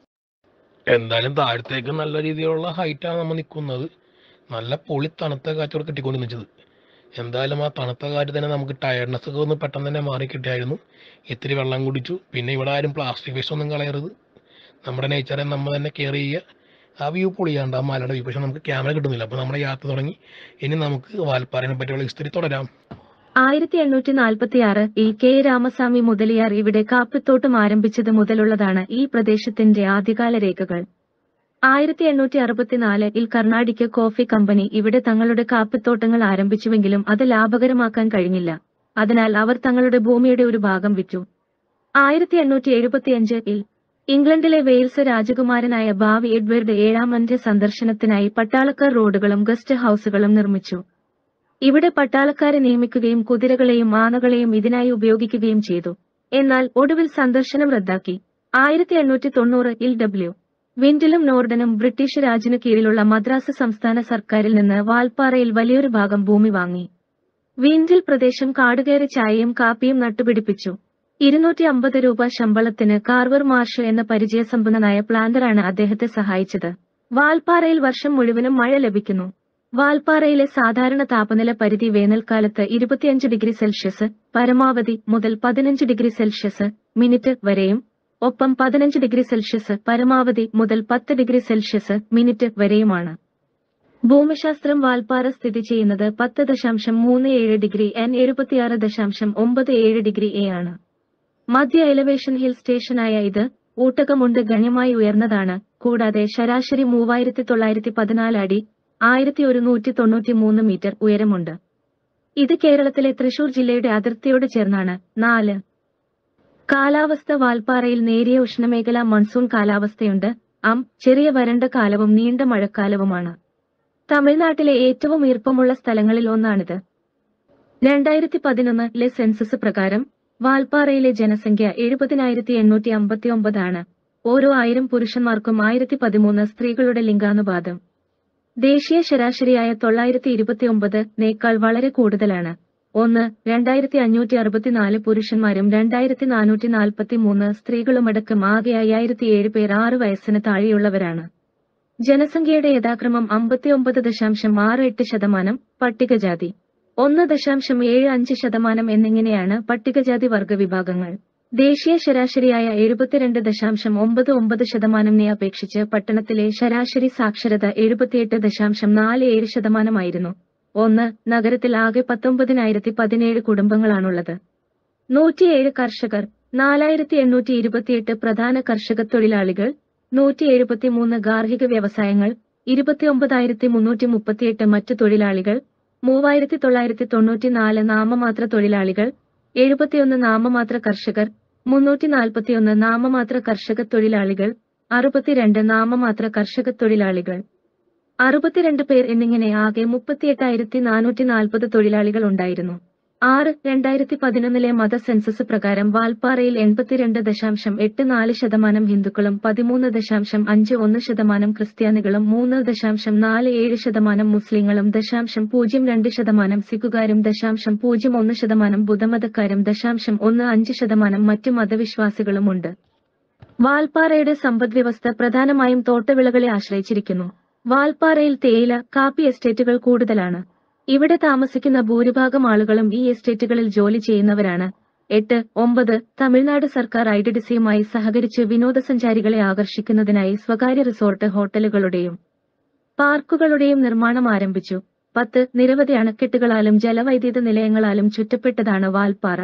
Speaker 2: എന്തായാലും താഴത്തേക്ക് നല്ല രീതിയിലുള്ള ഹൈറ്റാണ് നമ്മൾ നിൽക്കുന്നത് നല്ല പൊളി തണുത്ത കാറ്റോടെ കിട്ടിക്കൊണ്ട് നിൽച്ചത് എന്തായാലും ആ തണുത്ത കാറ്റ് തന്നെ നമുക്ക് ടയർഡ്നെസ് ഒക്കെ ഒന്ന് പെട്ടെന്ന് തന്നെ മാറി കിട്ടിയായിരുന്നു ഇത്തിരി വെള്ളം കുടിച്ചു പിന്നെ ഇവിടെ ആരും പ്ലാസ്റ്റിക് വേസ്റ്റ് ഒന്നും കളയരുത് നമ്മുടെ നേച്ചറെ നമ്മൾ തന്നെ കെയർ ചെയ്യുക ആ വ്യൂ പൊളിയാണ്ട് ആ മലയുടെ വ്യൂ പക്ഷെ നമുക്ക് ക്യാമറ കിട്ടുന്നില്ല അപ്പോൾ നമ്മുടെ യാത്ര തുടങ്ങി ഇനി നമുക്ക് വാൽപ്പാറയെ പറ്റിയുള്ള ഹിസ്റ്ററി തുടരാം
Speaker 3: ആയിരത്തി എണ്ണൂറ്റി നാൽപ്പത്തി ആറ് ഇ കെ രാമസ്വാമി മുതലിയാർ ഇവിടെ കാപ്പിത്തോട്ടം ആരംഭിച്ചത് മുതലുള്ളതാണ് ഈ പ്രദേശത്തിന്റെ ആദ്യകാല രേഖകൾ ആയിരത്തി എണ്ണൂറ്റി അറുപത്തിനാലിൽ കർണാടിക് കോഫി കമ്പനി ഇവിടെ തങ്ങളുടെ കാപ്പിത്തോട്ടങ്ങൾ ആരംഭിച്ചുവെങ്കിലും അത് ലാഭകരമാക്കാൻ കഴിഞ്ഞില്ല അതിനാൽ അവർ തങ്ങളുടെ ഭൂമിയുടെ ഒരു ഭാഗം വിറ്റു ആയിരത്തി എണ്ണൂറ്റി എഴുപത്തിയഞ്ചിൽ ഇംഗ്ലണ്ടിലെ വെയിൽസ് രാജകുമാരനായ ഭാവി എഡ്വേർഡ് ഏഴാമന്റെ സന്ദർശനത്തിനായി പട്ടാളക്കാർ റോഡുകളും ഗസ്റ്റ് ഹൌസുകളും നിർമ്മിച്ചു ഇവിടെ പട്ടാളക്കാരെ നിയമിക്കുകയും കുതിരകളെയും ആനകളെയും ഇതിനായി ഉപയോഗിക്കുകയും ചെയ്തു എന്നാൽ ഒടുവിൽ സന്ദർശനം റദ്ദാക്കി ആയിരത്തി എണ്ണൂറ്റി തൊണ്ണൂറിൽ ഡബ്ല്യു വിൻഡിലും നോർഡനും ബ്രിട്ടീഷ് രാജിനു കീഴിലുള്ള മദ്രാസ് സംസ്ഥാന സർക്കാരിൽ നിന്ന് വാൽപ്പാറയിൽ വലിയൊരു ഭാഗം ഭൂമി വാങ്ങി വിൻഡിൽ പ്രദേശം കാടുകയറി ചായയും കാപ്പിയും നട്ടുപിടിപ്പിച്ചു ഇരുന്നൂറ്റി അമ്പത് രൂപ ശമ്പളത്തിന് കാർവർ മാർഷ് എന്ന പരിചയസമ്പന്നനായ പ്ലാന്ററാണ് അദ്ദേഹത്തെ സഹായിച്ചത് വാൽപ്പാറയിൽ വർഷം മുഴുവനും മഴ ലഭിക്കുന്നു വാൽപ്പാറയിലെ സാധാരണ താപനില പരിധി വേനൽക്കാലത്ത് ഇരുപത്തിയഞ്ച് ഡിഗ്രി സെൽഷ്യസ് പരമാവധി മുതൽ പതിനഞ്ച് ഡിഗ്രി സെൽഷ്യസ് മിനിറ്റ് വരെയും ഒപ്പം പതിനഞ്ച് ഡിഗ്രി സെൽഷ്യസ് പരമാവധി മുതൽ പത്ത് ഡിഗ്രി സെൽഷ്യസ് മിനിറ്റ് വരെയുമാണ് ഭൂമിശാസ്ത്രം വാൽപ്പാറ സ്ഥിതി ചെയ്യുന്നത് പത്ത് ദശാംശം മൂന്ന് ഏഴ് ഡിഗ്രി എൻ എഴുപത്തിയാറ് ദശാംശം ഒമ്പത് ഏഴ് ഡിഗ്രി എ ആണ് മധ്യ എലവേഷൻ ഹിൽ സ്റ്റേഷനായ ഇത് ഊട്ടകമുണ്ട് ഗണ്യമായി ഉയർന്നതാണ് കൂടാതെ ശരാശരി മൂവായിരത്തി തൊള്ളായിരത്തി പതിനാല് അടി ആയിരത്തി ഒരുന്നൂറ്റി തൊണ്ണൂറ്റി മൂന്ന് മീറ്റർ ഉയരമുണ്ട് ഇത് കേരളത്തിലെ തൃശൂർ ജില്ലയുടെ അതിർത്തിയോട് ചേർന്നാണ് നാല് കാലാവസ്ഥ വാൽപ്പാറയിൽ നേരിയ ഉഷ്ണമേഖലാ മൺസൂൺ കാലാവസ്ഥയുണ്ട് അം ചെറിയ വരണ്ട കാലവും നീണ്ട മഴക്കാലവുമാണ് തമിഴ്നാട്ടിലെ ഏറ്റവും ഈർപ്പമുള്ള സ്ഥലങ്ങളിൽ ഒന്നാണിത് രണ്ടായിരത്തി പതിനൊന്നിലെ സെൻസസ് പ്രകാരം വാൽപ്പാറയിലെ ജനസംഖ്യ എഴുപതിനായിരത്തി എണ്ണൂറ്റി അമ്പത്തി ഒമ്പതാണ് ഓരോ ആയിരം പുരുഷന്മാർക്കും ആയിരത്തി പതിമൂന്ന് സ്ത്രീകളുടെ ലിംഗാനുപാതം ദേശീയ ശരാശരിയായ തൊള്ളായിരത്തി ഇരുപത്തിയൊമ്പത് നേക്കാൾ വളരെ കൂടുതലാണ് ഒന്ന് രണ്ടായിരത്തി അഞ്ഞൂറ്റി അറുപത്തിനാല് പുരുഷന്മാരും രണ്ടായിരത്തി നാനൂറ്റി നാൽപ്പത്തി മൂന്ന് സ്ത്രീകളുമടക്കം ആകെ അയ്യായിരത്തി ഏഴ് പേർ ആറ് വയസ്സിന് താഴെയുള്ളവരാണ് ജനസംഖ്യയുടെ യഥാക്രമം അമ്പത്തിയൊമ്പത് ദശാംശം ആറ് എട്ട് ശതമാനം പട്ടികജാതി ഒന്ന് ദശാംശം ഏഴ് അഞ്ച് ശതമാനം എന്നിങ്ങനെയാണ് പട്ടികജാതി വർഗ വിഭാഗങ്ങൾ ദേശീയ ശരാശരിയായ എഴുപത്തിരണ്ട് ദശാംശം ഒമ്പത് ഒമ്പത് ശതമാനത്തിനെ അപേക്ഷിച്ച് പട്ടണത്തിലെ ശരാശരി സാക്ഷരത എഴുപത്തിയെട്ട് ദശാംശം നാല് ഏഴ് ശതമാനമായിരുന്നു ഒന്ന് നഗരത്തിൽ ആകെ പത്തൊമ്പതിനായിരത്തി പതിനേഴ് കുടുംബങ്ങളാണുള്ളത് നൂറ്റിയേഴ് കർഷകർ നാലായിരത്തി എണ്ണൂറ്റി ഇരുപത്തിയെട്ട് പ്രധാന കർഷക തൊഴിലാളികൾ നൂറ്റി എഴുപത്തിമൂന്ന് ഗാർഹിക വ്യവസായങ്ങൾ ഇരുപത്തിയൊമ്പതായിരത്തി മുന്നൂറ്റി മുപ്പത്തിയെട്ട് മറ്റു തൊഴിലാളികൾ മൂവായിരത്തി തൊള്ളായിരത്തി തൊണ്ണൂറ്റിനാല് നാമമാത്ര തൊഴിലാളികൾ എഴുപത്തിയൊന്ന് നാമമാത്ര കർഷകർ മുന്നൂറ്റി നാൽപ്പത്തിയൊന്ന് നാമമാത്ര കർഷക തൊഴിലാളികൾ അറുപത്തിരണ്ട് നാമമാത്ര കർഷക തൊഴിലാളികൾ അറുപത്തിരണ്ട് പേർ എന്നിങ്ങനെ ആകെ മുപ്പത്തിയെട്ടായിരത്തി നാനൂറ്റി നാൽപ്പത് തൊഴിലാളികൾ ഉണ്ടായിരുന്നു ആറ് രണ്ടായിരത്തി പതിനൊന്നിലെ മത സെൻസസ് പ്രകാരം വാൽപ്പാറയിൽ എൺപത്തിരണ്ട് ദശാംശം എട്ട് നാല് ശതമാനം ഹിന്ദുക്കളും പതിമൂന്ന് ദശാംശം അഞ്ച് ഒന്ന് ശതമാനം ക്രിസ്ത്യാനികളും മൂന്ന് ദശാംശം നാല് ഏഴ് ശതമാനം മുസ്ലിങ്ങളും ദശാംശം പൂജ്യം രണ്ട് ശതമാനം സിഖുകാരും ദശാംശം പൂജ്യം ഒന്ന് ശതമാനം ബുദ്ധമതക്കാരും ദശാംശം ഒന്ന് അഞ്ച് ശതമാനം മറ്റു മതവിശ്വാസികളുമുണ്ട് വാൽപ്പാറയുടെ സമ്പദ്വ്യവസ്ഥ പ്രധാനമായും തോട്ടവിളകളെ ആശ്രയിച്ചിരിക്കുന്നു വാൽപ്പാറയിൽ തേയില കാപ്പി എസ്റ്റേറ്റുകൾ കൂടുതലാണ് ഇവിടെ താമസിക്കുന്ന ഭൂരിഭാഗം ആളുകളും ഈ എസ്റ്റേറ്റുകളിൽ ജോലി ചെയ്യുന്നവരാണ് എട്ട് ഒമ്പത് തമിഴ്നാട് സർക്കാർ ഐഡിഡിസിയുമായി സഹകരിച്ച് വിനോദസഞ്ചാരികളെ ആകർഷിക്കുന്നതിനായി സ്വകാര്യ റിസോർട്ട് ഹോട്ടലുകളുടെയും പാർക്കുകളുടെയും നിർമ്മാണം ആരംഭിച്ചു പത്ത് നിരവധി അണക്കെട്ടുകളാലും ജലവൈദ്യുത നിലയങ്ങളാലും ചുറ്റപ്പെട്ടതാണ് വാൽപ്പാറ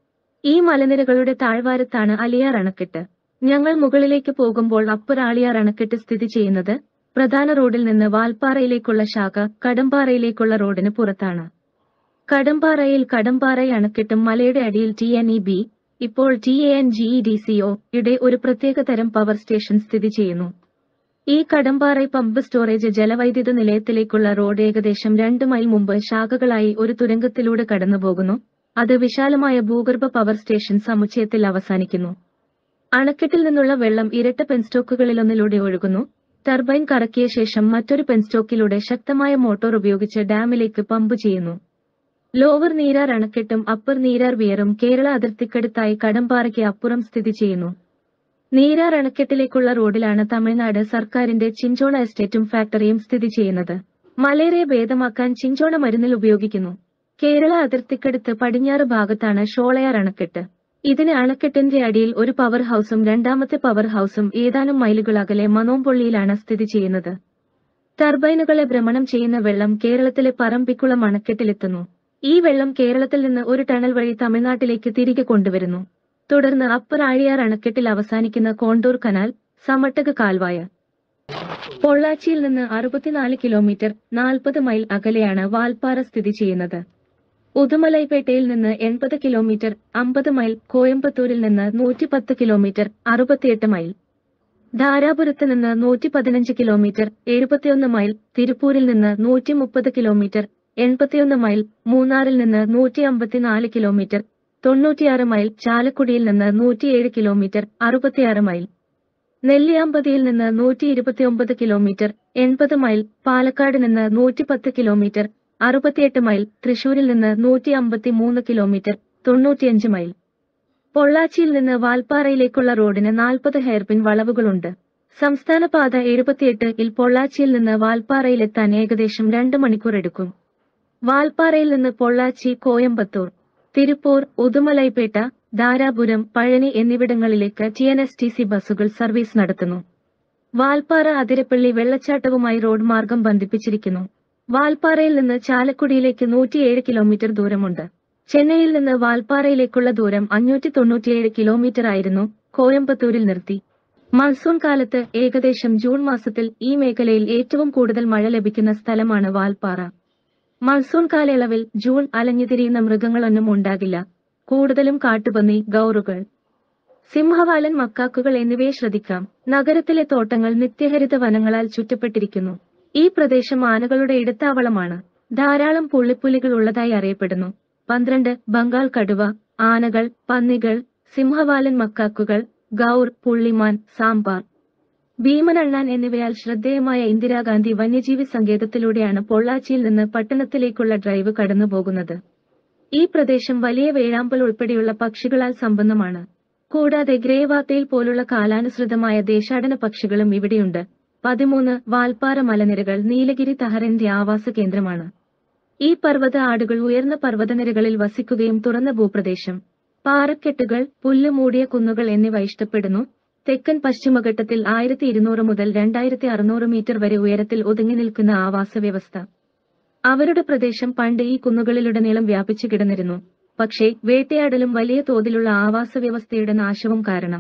Speaker 3: ഈ മലനിരകളുടെ താഴ്വാരത്താണ് അലിയാർ അണക്കെട്ട് ഞങ്ങൾ മുകളിലേക്ക് പോകുമ്പോൾ അപ്പർ ആളിയാർ അണക്കെട്ട് സ്ഥിതി ചെയ്യുന്നത് പ്രധാന റോഡിൽ നിന്ന് വാൽപ്പാറയിലേക്കുള്ള ശാഖ കടമ്പാറയിലേക്കുള്ള റോഡിന് പുറത്താണ് കടമ്പാറയിൽ കടമ്പാറ അണക്കെട്ടും മലയുടെ അടിയിൽ ടി എൻ ഇ ബി ഇപ്പോൾ T A N G E D C O യുടെ ഒരു പ്രത്യേക തരം പവർ സ്റ്റേഷൻ സ്ഥിതി ചെയ്യുന്നു ഈ കടമ്പാറൈ പമ്പ് സ്റ്റോറേജ് ജലവൈദ്യുത നിലയത്തിലേക്കുള്ള റോഡ് ഏകദേശം രണ്ട് മൈൽ മുമ്പ് ശാഖകളായി ഒരു തുരങ്കത്തിലൂടെ കടന്നുപോകുന്നു അത് വിശാലമായ ഭൂഗർഭ പവർ സ്റ്റേഷൻ സമുച്ചയത്തിൽ അവസാനിക്കുന്നു അണക്കെട്ടിൽ നിന്നുള്ള വെള്ളം ഇരട്ട പെൻസ്റ്റോക്കുകളിലൊന്നിലൂടെ ഒഴുകുന്നു ടർബൈൻ കറക്കിയ ശേഷം മറ്റൊരു പെൻസ്റ്റോക്കിലൂടെ ശക്തമായ മോട്ടോർ ഉപയോഗിച്ച് ഡാമിലേക്ക് പമ്പ് ചെയ്യുന്നു ലോവർ നീരാർ അണക്കെട്ടും അപ്പർ നീരാർ വിയറും കേരള അതിർത്തിക്കടുത്തായി കടമ്പാറയ്ക്ക് അപ്പുറം സ്ഥിതി ചെയ്യുന്നു നീരാർ അണക്കെട്ടിലേക്കുള്ള റോഡിലാണ് തമിഴ്നാട് സർക്കാരിന്റെ ചിഞ്ചോണ എസ്റ്റേറ്റും ഫാക്ടറിയും സ്ഥിതി ചെയ്യുന്നത് മലേറിയ ഭേദമാക്കാൻ ചിഞ്ചോണ മരുന്നിൽ ഉപയോഗിക്കുന്നു കേരള അതിർത്തിക്കടുത്ത് പടിഞ്ഞാറ് ഭാഗത്താണ് ഷോളയാർ അണക്കെട്ട് ഇതിന് അണക്കെട്ടിന്റെ അടിയിൽ ഒരു പവർ ഹൗസും രണ്ടാമത്തെ പവർ ഹൗസും ഏതാനും മൈലുകൾ അകലെ മനോംപൊള്ളിയിലാണ് സ്ഥിതി ചെയ്യുന്നത് ടർബൈനുകളെ ഭ്രമണം ചെയ്യുന്ന വെള്ളം കേരളത്തിലെ പറമ്പിക്കുളം അണക്കെട്ടിലെത്തുന്നു ഈ വെള്ളം കേരളത്തിൽ നിന്ന് ഒരു ടണൽ വഴി തമിഴ്നാട്ടിലേക്ക് തിരികെ കൊണ്ടുവരുന്നു തുടർന്ന് അപ്പർ ആഴിയാർ അണക്കെട്ടിൽ അവസാനിക്കുന്ന കോണ്ടൂർ കനാൽ സമട്ടക കാൽവായ പൊള്ളാച്ചിയിൽ നിന്ന് അറുപത്തിനാല് കിലോമീറ്റർ നാൽപ്പത് മൈൽ അകലെയാണ് വാൽപ്പാറ സ്ഥിതി ചെയ്യുന്നത് ഉദുമലൈപേട്ടയിൽ നിന്ന് എൺപത് കിലോമീറ്റർ അമ്പത് മൈൽ കോയമ്പത്തൂരിൽ നിന്ന് നൂറ്റി പത്ത് കിലോമീറ്റർ അറുപത്തിയെട്ട് മൈൽ ധാരാപുരത്ത് നിന്ന് നൂറ്റി പതിനഞ്ച് കിലോമീറ്റർ എഴുപത്തിയൊന്ന് മൈൽ തിരുപ്പൂരിൽ നിന്ന് നൂറ്റി മുപ്പത് കിലോമീറ്റർ എൺപത്തിയൊന്ന് മൈൽ മൂന്നാറിൽ നിന്ന് നൂറ്റി അമ്പത്തിനാല് കിലോമീറ്റർ തൊണ്ണൂറ്റിയാറ് മൈൽ ചാലക്കുടിയിൽ നിന്ന് നൂറ്റിയേഴ് കിലോമീറ്റർ അറുപത്തിയാറ് മൈൽ നെല്ലിയാമ്പതിയിൽ നിന്ന് നൂറ്റി ഇരുപത്തിയൊമ്പത് കിലോമീറ്റർ എൺപത് മൈൽ പാലക്കാട് നിന്ന് നൂറ്റി പത്ത് കിലോമീറ്റർ അറുപത്തിയെട്ട് മൈൽ തൃശൂരിൽ നിന്ന് നൂറ്റി അമ്പത്തി മൂന്ന് കിലോമീറ്റർ തൊണ്ണൂറ്റിയഞ്ച് മൈൽ പൊള്ളാച്ചിയിൽ നിന്ന് വാൽപ്പാറയിലേക്കുള്ള റോഡിന് നാൽപ്പത് ഹെയർപിൻ വളവുകളുണ്ട് സംസ്ഥാന പാത എഴുപത്തിയെട്ട് ഇൽ പൊള്ളാച്ചിയിൽ നിന്ന് വാൽപ്പാറയിലെത്താൻ ഏകദേശം രണ്ട് മണിക്കൂർ എടുക്കും വാൽപ്പാറയിൽ നിന്ന് പൊള്ളാച്ചി കോയമ്പത്തൂർ തിരുപ്പൂർ ഉദുമലൈപേട്ട ധാരാപുരം പഴനി എന്നിവിടങ്ങളിലേക്ക് T N S T C ബസ്സുകൾ സർവീസ് നടത്തുന്നു വാൽപ്പാറ അതിരപ്പള്ളി വെള്ളച്ചാട്ടവുമായി റോഡ് മാർഗം ബന്ധിപ്പിച്ചിരിക്കുന്നു വാൽപ്പാറയിൽ നിന്ന് ചാലക്കുടിയിലേക്ക് നൂറ്റിയേഴ് കിലോമീറ്റർ ദൂരമുണ്ട് ചെന്നൈയിൽ നിന്ന് വാൽപ്പാറയിലേക്കുള്ള ദൂരം അഞ്ഞൂറ്റി തൊണ്ണൂറ്റിയേഴ് കിലോമീറ്റർ ആയിരുന്നു കോയമ്പത്തൂരിൽ നിർത്തി മൺസൂൺ കാലത്ത് ഏകദേശം ജൂൺ മാസത്തിൽ ഈ മേഖലയിൽ ഏറ്റവും കൂടുതൽ മഴ ലഭിക്കുന്ന സ്ഥലമാണ് വാൽപ്പാറ മൺസൂൺ കാലയളവിൽ ജൂൺ അലഞ്ഞുതിരിയുന്ന മൃഗങ്ങളൊന്നും ഉണ്ടാകില്ല കൂടുതലും കാട്ടുപന്നി ഗൗറുകൾ സിംഹവാലൻ മക്കാക്കുകൾ എന്നിവയെ ശ്രദ്ധിക്കാം നഗരത്തിലെ തോട്ടങ്ങൾ നിത്യഹരിത വനങ്ങളാൽ ചുറ്റപ്പെട്ടിരിക്കുന്നു ഈ പ്രദേശം ആനകളുടെ ഇടത്താവളമാണ് ധാരാളം പുള്ളിപ്പുലികൾ ഉള്ളതായി അറിയപ്പെടുന്നു പന്ത്രണ്ട് ബംഗാൾ കടുവ ആനകൾ പന്നികൾ സിംഹവാലൻ മക്കാക്കുകൾ ഗൗർ പുള്ളിമാൻ സാമ്പാർ ഭീമനണ്ണാൻ എന്നിവയാൽ ശ്രദ്ധേയമായ ഇന്ദിരാഗാന്ധി വന്യജീവി സങ്കേതത്തിലൂടെയാണ് പൊള്ളാച്ചിയിൽ നിന്ന് പട്ടണത്തിലേക്കുള്ള ഡ്രൈവ് കടന്നുപോകുന്നത് ഈ പ്രദേശം വലിയ വേഴാമ്പൽ ഉൾപ്പെടെയുള്ള പക്ഷികളാൽ സമ്പന്നമാണ് കൂടാതെ ഗ്രേവാത്തയിൽ പോലുള്ള കാലാനുസൃതമായ ദേശാടന പക്ഷികളും ഇവിടെയുണ്ട് പതിമൂന്ന് വാൽപ്പാറ മലനിരകൾ നീലഗിരി തഹറിന്റെ ആവാസ കേന്ദ്രമാണ് ഈ പർവ്വത ആടുകൾ ഉയർന്ന പർവ്വതനിരകളിൽ വസിക്കുകയും തുറന്ന ഭൂപ്രദേശം പാറക്കെട്ടുകൾ പുല്ല് മൂടിയ കുന്നുകൾ എന്നിവ ഇഷ്ടപ്പെടുന്നു തെക്കൻ പശ്ചിമഘട്ടത്തിൽ ആയിരത്തി ഇരുന്നൂറ് മുതൽ രണ്ടായിരത്തി അറുന്നൂറ് മീറ്റർ വരെ ഉയരത്തിൽ ഒതുങ്ങി നിൽക്കുന്ന ആവാസ വ്യവസ്ഥ അവരുടെ പ്രദേശം പണ്ട് ഈ കുന്നുകളിലുടനീളം വ്യാപിച്ചു കിടന്നിരുന്നു പക്ഷേ വേട്ടയാടലും വലിയ തോതിലുള്ള ആവാസ വ്യവസ്ഥയുടെ നാശവും കാരണം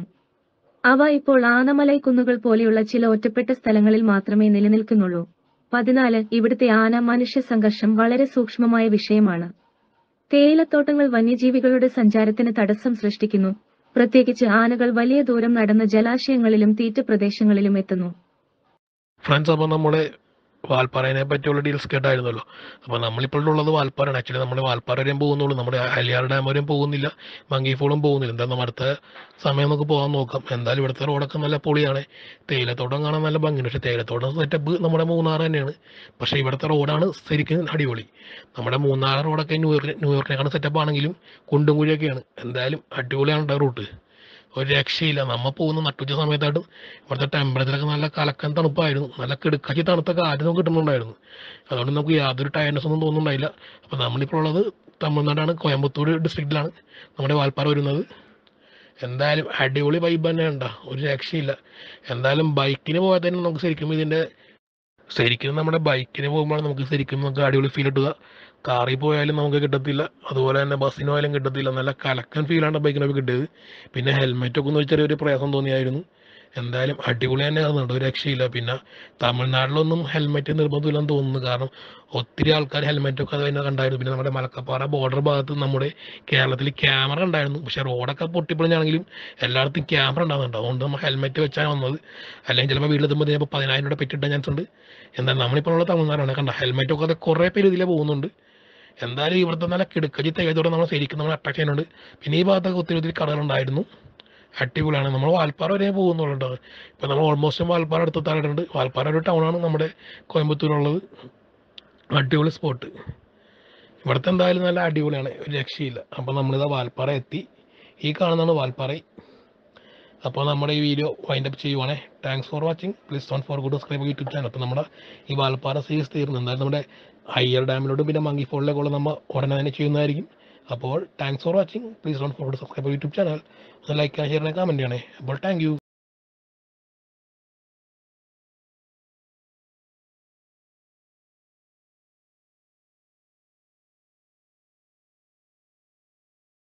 Speaker 3: അവ ഇപ്പോൾ ആനമലൈ കുന്നുകൾ പോലെയുള്ള ചില ഒറ്റപ്പെട്ട സ്ഥലങ്ങളിൽ മാത്രമേ നിലനിൽക്കുന്നുള്ളൂ പതിനാല് ഇവിടുത്തെ ആന മനുഷ്യ സംഘർഷം വളരെ സൂക്ഷ്മമായ വിഷയമാണ് തേയിലത്തോട്ടങ്ങൾ വന്യജീവികളുടെ സഞ്ചാരത്തിന് തടസ്സം സൃഷ്ടിക്കുന്നു പ്രത്യേകിച്ച് ആനകൾ വലിയ ദൂരം നടന്ന് ജലാശയങ്ങളിലും തീറ്റ പ്രദേശങ്ങളിലും എത്തുന്നു
Speaker 2: ഫ്രണ്ട്സ് അപ്പോൾ നമ്മുടെ വാൽപ്പാറയെ പറ്റിയുള്ള ഡീൽസ് കേട്ടായിരുന്നല്ലോ അപ്പോൾ നമ്മളിപ്പോൾ ഉള്ളത് വാൽപ്പാറയാണ് ആക്ച്വലി നമ്മൾ വാൽപ്പാറ വരെയും പോകുന്നുള്ളൂ നമ്മുടെ അലിയാർ ഡാം വരെയും പോകുന്നില്ല മങ്കി ഫോളും പോകുന്നില്ല എന്തായാലും നമ്മൾ അടുത്ത സമയം നമുക്ക് പോകാൻ നോക്കാം എന്തായാലും ഇവിടുത്തെ റോഡൊക്കെ നല്ല പൊളിയാണ് തേയിലത്തോട്ടം കാണാൻ നല്ല ഭംഗിയുണ്ട് പക്ഷേ തേയിലത്തോട്ടം സെറ്റപ്പ് നമ്മുടെ മൂന്നാർ തന്നെയാണ് പക്ഷേ ഇവിടുത്തെ റോഡാണ് ശരിക്കും അടിപൊളി നമ്മുടെ മൂന്നാർ റോഡൊക്കെ ന്യൂയോർക്ക് ന്യൂയോർക്കിനെക്കാളും സെറ്റപ്പ് ആണെങ്കിലും കുണ്ടും കുഴിയൊക്കെയാണ് എന്തായാലും അടിപൊളിയാണ് റൂട്ട് ഒരു രക്ഷയില്ല നമ്മ പോകുന്ന നട്ടുച്ച സമയത്തായിട്ടും ഇവിടുത്തെ ടെമ്പറേച്ചറൊക്കെ നല്ല കലക്കൻ തണുപ്പായിരുന്നു നല്ല കിടുക്കാച്ചി തണുത്ത കാറ്റ് നമുക്ക് കിട്ടുന്നുണ്ടായിരുന്നു അതുകൊണ്ട് നമുക്ക് യാതൊരു ടയർനെസ് ഒന്നും തോന്നുന്നുണ്ടായില്ല അപ്പോൾ നമ്മളിപ്പോൾ ഉള്ളത് തമിഴ്നാടാണ് കോയമ്പത്തൂർ ഡിസ്ട്രിക്റ്റിലാണ് നമ്മുടെ വാൽപ്പാറ വരുന്നത് എന്തായാലും അടിപൊളി വൈബ് തന്നെ ഉണ്ടാ ഒരു രക്ഷയില്ല എന്തായാലും ബൈക്കിന് പോയാൽ തന്നെ നമുക്ക് ശരിക്കും ഇതിൻ്റെ ശരിക്കും നമ്മുടെ ബൈക്കിന് പോകുമ്പോഴാണ് നമുക്ക് ശരിക്കും നമുക്ക് അടിപൊളി ഫീൽ കിട്ടുക കാറിൽ പോയാലും നമുക്ക് കിട്ടത്തില്ല അതുപോലെ തന്നെ ബസ്സിന് പോയാലും കിട്ടത്തില്ല നല്ല കലക്കൻ ഫീലാണ് ബൈക്കിനൊക്കെ കിട്ടിയത് പിന്നെ ഹെൽമെറ്റ് ഒക്കെ ഒന്ന് ഒരു ചെറിയൊരു പ്രയാസം തോന്നിയായിരുന്നു എന്തായാലും അടിപൊളി തന്നെയായിരുന്നു കേട്ടോ ഒരു രക്ഷയില്ല പിന്നെ തമിഴ്നാട്ടിലൊന്നും ഹെൽമെറ്റ് നിർബന്ധമില്ലെന്ന് തോന്നുന്നു കാരണം ഒത്തിരി ആൾക്കാർ ഹെൽമെറ്റൊക്കെ അത് തന്നെ കണ്ടായിരുന്നു പിന്നെ നമ്മുടെ മലക്കപ്പാറ ബോർഡർ ഭാഗത്ത് നമ്മുടെ കേരളത്തിൽ ക്യാമറ ഉണ്ടായിരുന്നു പക്ഷെ റോഡൊക്കെ പൊട്ടിപ്പൊളിഞ്ഞാണെങ്കിലും എല്ലായിടത്തും ക്യാമറ ഉണ്ടാകുന്നുണ്ട് അതുകൊണ്ട് നമ്മൾ ഹെൽമെറ്റ് വെച്ചാണ് വന്നത് അല്ലെങ്കിൽ ചിലപ്പോൾ വീട്ടിലെത്തുമ്പോൾ ചിലപ്പോൾ പതിനായിരം രൂപ പെറ്റിട്ടാൻ ചാൻസ് ഉണ്ട് എന്തായാലും നമ്മളിപ്പോൾ ഉള്ള തമിഴ്നാടാണ് കണ്ട ഹെൽമെറ്റൊക്കെ അത് കുറേ പേര് ഇതിലെ പോകുന്നുണ്ട് എന്തായാലും ഇവിടുത്തെ നല്ല കിടക്കജി തേയതോടെ നമ്മൾ ശരിക്കും നമ്മൾ അട്രാക്ട് ചെയ്യുന്നുണ്ട് പിന്നെ ഈ ഭാഗത്തൊക്കെ ഒത്തിരി ഒത്തിരി കടകളുണ്ടായിരുന്നു അടിപൊളിയാണ് നമ്മൾ വാൽപ്പാറ വരെ പോകുന്നുള്ളൂ ഇപ്പോൾ നമ്മൾ ഓൾമോസ്റ്റ് വാൽപ്പാറ അടുത്ത് എത്താറായിട്ടുണ്ട് വാൽപ്പാറ ഒരു ടൗണാണ് നമ്മുടെ കോയമ്പത്തൂരുള്ളത് അടിപൊളി സ്പോട്ട് ഇവിടുത്തെ എന്തായാലും നല്ല അടിപൊളിയാണ് ഒരു രക്ഷയില്ല അപ്പോൾ നമ്മളിതാ വാൽപ്പാറ എത്തി ഈ കാണുന്നതാണ് വാൽപ്പാറ അപ്പോൾ നമ്മുടെ ഈ വീഡിയോ വൈൻഡ് അപ്പ് ചെയ്യുവാണേ thanks for watching please don't forget subscribe YouTube channel അപ്പോൾ നമ്മുടെ ഈ വാൽപ്പാറ സീരീസ് തീർന്നു എന്തായാലും നമ്മുടെ ഹയ്യർ ഡാമിലോട്ടും പിന്നെ മങ്കി ഫോളിലേക്കുള്ള നമ്മൾ ഉടനെ തന്നെ ചെയ്യുന്നതായിരിക്കും അപ്പോൾ thanks for watching please don't forget subscribe YouTube channel ഒന്ന് ലൈക്ക് ഷെയർ കമൻറ്റ് ചെയ്യണേ അപ്പോൾ താങ്ക് യു